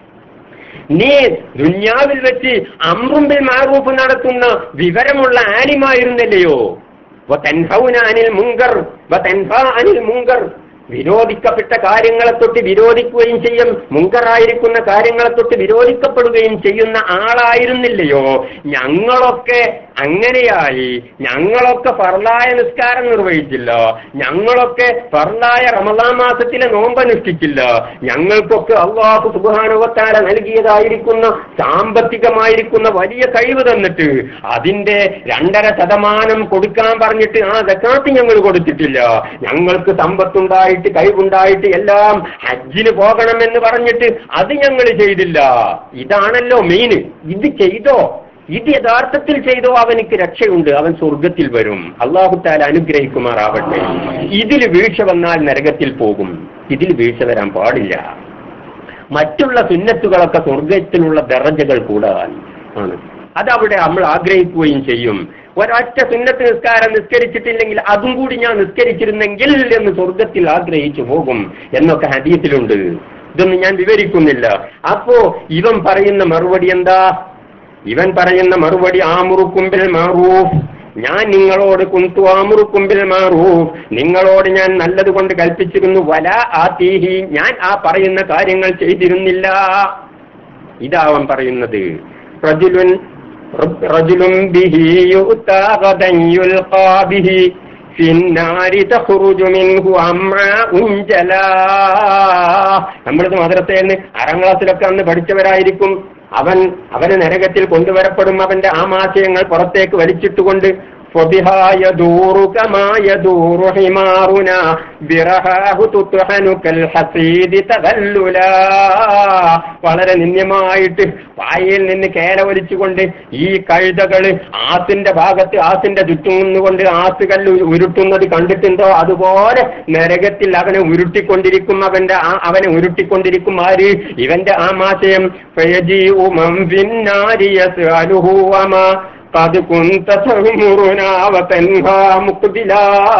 നീ ദുന്യാവിൽ വെച്ച് അമ്രുമ്പിൽ മാറൂഫ് നടത്തുന്ന വിവരമുള്ള ആലിമായിരുന്നില്ലയോ വതൻഹൗന അനിൽ മുങ്കർ വതൻഹാ അനിൽ മുങ്കർ വിരോധിക്കപ്പെട്ട കാര്യങ്ങളെ തൊട്ട് വിരോധിക്കുകയും ചെയ്യും മുങ്കറായിരിക്കുന്ന കാര്യങ്ങളെ തൊട്ട് വിരോധിക്കപ്പെടുകയും ചെയ്യുന്ന ആളായിരുന്നില്ലയോ ഞങ്ങളൊക്കെ അങ്ങനെയായി ഞങ്ങളൊക്കെ ഫർലായ നിസ്കാരം നിർവഹിച്ചില്ല ഞങ്ങളൊക്കെ ഫർലായ റമദാൻ മാസത്തിലെ നോമ്പ് അനുഷ്ഠിച്ചില്ല ഞങ്ങൾക്കൊക്കെ അള്ളാഹു സുബാനുവത്താല നൽകിയതായിരിക്കുന്ന സാമ്പത്തികമായിരിക്കുന്ന വലിയ കഴിവ് തന്നിട്ട് അതിന്റെ രണ്ടര ശതമാനം കൊടുക്കാൻ പറഞ്ഞിട്ട് ആ ദക്കാത്ത് ഞങ്ങൾ കൊടുത്തിട്ടില്ല ഞങ്ങൾക്ക് സമ്പത്തുണ്ടായിട്ട് കഴിവുണ്ടായിട്ട് എല്ലാം ഹജ്ജിന് പോകണമെന്ന് പറഞ്ഞിട്ട് അത് ഞങ്ങൾ ചെയ്തില്ല ഇതാണല്ലോ മെയിന് ഇത് ചെയ്തോ ഇത് യഥാർത്ഥത്തിൽ ചെയ്തോ അവനിക്ക് രക്ഷയുണ്ട് അവൻ സ്വർഗത്തിൽ വരും അള്ളാഹുത്താല അനുഗ്രഹിക്കുമാറാവട്ടെ ഇതിൽ വീഴ്ച വന്നാൽ നരകത്തിൽ പോകും ഇതിൽ വീഴ്ച വരാൻ പാടില്ല മറ്റുള്ള സുന്നത്തുകളൊക്കെ സ്വർഗത്തിലുള്ള ദറജകൾ കൂടാൻ ആണ് അതവിടെ നമ്മൾ ആഗ്രഹിക്കുകയും ചെയ്യും ഒരൊറ്റ സുന്നത്ത് നിസ്കാരം നിസ്കരിച്ചിട്ടില്ലെങ്കിൽ അതും കൂടി ഞാൻ നിസ്കരിച്ചിരുന്നെങ്കിൽ എന്ന് സ്വർഗത്തിൽ ആഗ്രഹിച്ചു പോകും എന്നൊക്കെ ഹദീസിലുണ്ട് ഇതൊന്നും ഞാൻ വിവരിക്കുന്നില്ല അപ്പോ ഇവൻ പറയുന്ന മറുപടി എന്താ ഇവൻ പറയുന്ന മറുപടി ആമുറുക്കുമ്പിൽ മാറൂഫ് ഞാൻ നിങ്ങളോട് കുന്തു ആമുറുക്കുമ്പിൽ മാറൂഫ് നിങ്ങളോട് ഞാൻ നല്ലത് കൊണ്ട് കൽപ്പിച്ചിരുന്നു വല ആ തീഹി ഞാൻ ആ പറയുന്ന കാര്യങ്ങൾ ചെയ്തിരുന്നില്ല ഇതാ അവൻ പറയുന്നത് റജുലുൻ റജുലും ബിഹി യുഅ്താ ഗദൻ യുൽഖാ ബിഹി ഫിന്നാരി തഖ്റുജു മിൻഹു അമ്മാഉൻ ജലാ നമ്മളിത് മദ്രസയിൽ നിന്ന് അറാം ക്ലാസ്സിലൊക്കെ അന്ന് പഠിച്ചവരായിരിക്കും അവൻ അവന് നരകത്തിൽ കൊണ്ടുവരപ്പെടും അവന്റെ ആമാശയങ്ങൾ പുറത്തേക്ക് വലിച്ചിട്ടുകൊണ്ട് فبها يدور كما يدور حمارنا برهاه تطحن كالحصيد تذللا വളരെ നിന്ദ്യമായിട്ട് വായിൽ നിന്ന് കേര വലിച്ചുകൊണ്ട് ഈ കഴുതകള് ആസിന്റെ ഭാഗത്ത് ആസിന്റെ ചുറ്റും നിന്നുകൊണ്ട് ആസുകല്ല് ഉരുട്ടുന്നത് കണ്ടിട്ടുണ്ടോ അതുപോലെ നരകത്തിൽ അവനെ ഉരുട്ടിക്കൊണ്ടിരിക്കും അവന്റെ ആ- അവനെ ഉരുട്ടിക്കൊണ്ടിരിക്കും ആര് ഇവന്റെ ആമാശയം ഫയജീഉ മൻ ഫിന്നാരി യസ്അലുഹു വമാ قد كنت تأمرنا وتنهى مقبلا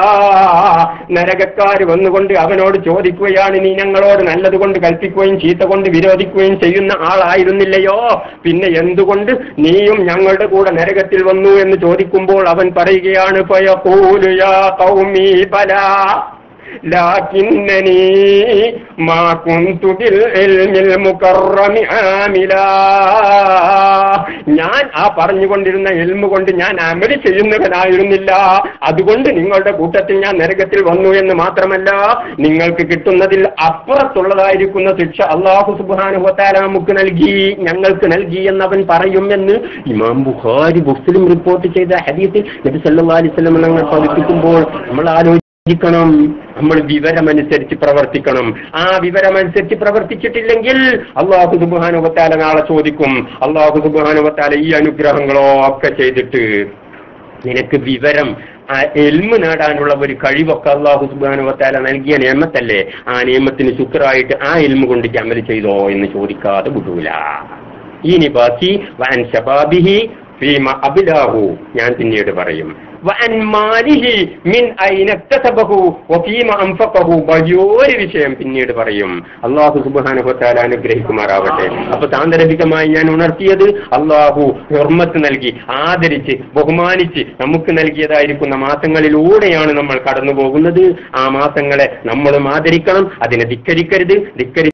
നരകക്കാർ വന്നുകൊണ്ട് അവനോട് ചോദിക്കുകയാണ് നീ ഞങ്ങളോട് നല്ലത് കൊണ്ട് കൽപ്പിക്കുകയും ചീത്ത കൊണ്ട് വിരോധിക്കുകയും ചെയ്യുന്ന ആളായിരുന്നില്ലയോ പിന്നെ എന്തുകൊണ്ട് നീയും ഞങ്ങളുടെ കൂടെ നരകത്തിൽ വന്നു എന്ന് ചോദിക്കുമ്പോൾ അവൻ പറയുകയാണ് ഫയഖൂലു യാ ഖൗമി ബലാ ലാകിന്നനി മാ കുന്തു ബിൽ ഇൽമിൽ മുകറമി ആമിലാ ഞാൻ ആ പറഞ്ഞുകൊണ്ടിരുന്ന എൽമു കൊണ്ട് ഞാൻ അമലി ചെയ്യുന്നവനായിരുന്നില്ല അതുകൊണ്ട് നിങ്ങളുടെ കൂട്ടത്തിൽ ഞാൻ നരകത്തിൽ വന്നു എന്ന് മാത്രമല്ല നിങ്ങൾക്ക് കിട്ടുന്നതിൽ അപ്പുറത്തുള്ളതായിരിക്കുന്ന ശിക്ഷ അള്ളാഹു സുബാനുഹത്താല നമുക്ക് നൽകി ഞങ്ങൾക്ക് നൽകി എന്നവൻ പറയും എന്ന് ഇമാം ബുഖാരി മുസ്ലിം റിപ്പോർട്ട് ചെയ്ത ഹദീസിൽ നബി സല്ലല്ലാഹു അലൈഹി വസല്ലം ഞങ്ങൾ പഠിപ്പിക്കുമ്പോൾ നമ്മൾ ആലോചിക്കണം നമ്മൾ വിവരമനുസരിച്ച് പ്രവർത്തിക്കണം ആ വിവരമനുസരിച്ച് പ്രവർത്തിച്ചിട്ടില്ലെങ്കിൽ അള്ളാഹു സുബാനുവത്താല നാളെ ചോദിക്കും അള്ളാഹു സുബാനുവത്താല ഈ അനുഗ്രഹങ്ങളോ ഒക്കെ ചെയ്തിട്ട് നിനക്ക് വിവരം ആ എൽമ് നേടാനുള്ള ഒരു കഴിവൊക്കെ അള്ളാഹു സുബാനുവത്താല നൽകിയ നിയമത്തല്ലേ ആ നിയമത്തിന് ശുക്രായിട്ട് ആ എൽമ് കൊണ്ട് അമൽ ചെയ്തോ എന്ന് ചോദിക്കാതെ വിടൂല ഇനി ബാക്കി വൻ ശബാബിഹി ഫീമ അബിലാഹു ഞാൻ പിന്നീട് പറയും വൻ മാലിഹി മിൻ ഐനക്തസബഹു വഫീമ അൻഫഖഹു വലിയൊരു വിഷയം പിന്നീട് പറയും അള്ളാഹു സുബ്ഹാനഹു വതആല അനുഗ്രഹിക്കുമാറാവട്ടെ അപ്പൊ സാന്ദർഭികമായി ഞാൻ ഉണർത്തിയത് അള്ളാഹു ഹുർമത്ത് നൽകി ആദരിച്ച് ബഹുമാനിച്ച് നമുക്ക് നൽകിയതായിരിക്കുന്ന മാസങ്ങളിലൂടെയാണ് നമ്മൾ കടന്നു പോകുന്നത് ആ മാസങ്ങളെ നമ്മളും ആദരിക്കണം അതിനെ ധിക്കരിക്കരുത് ധിക്കരി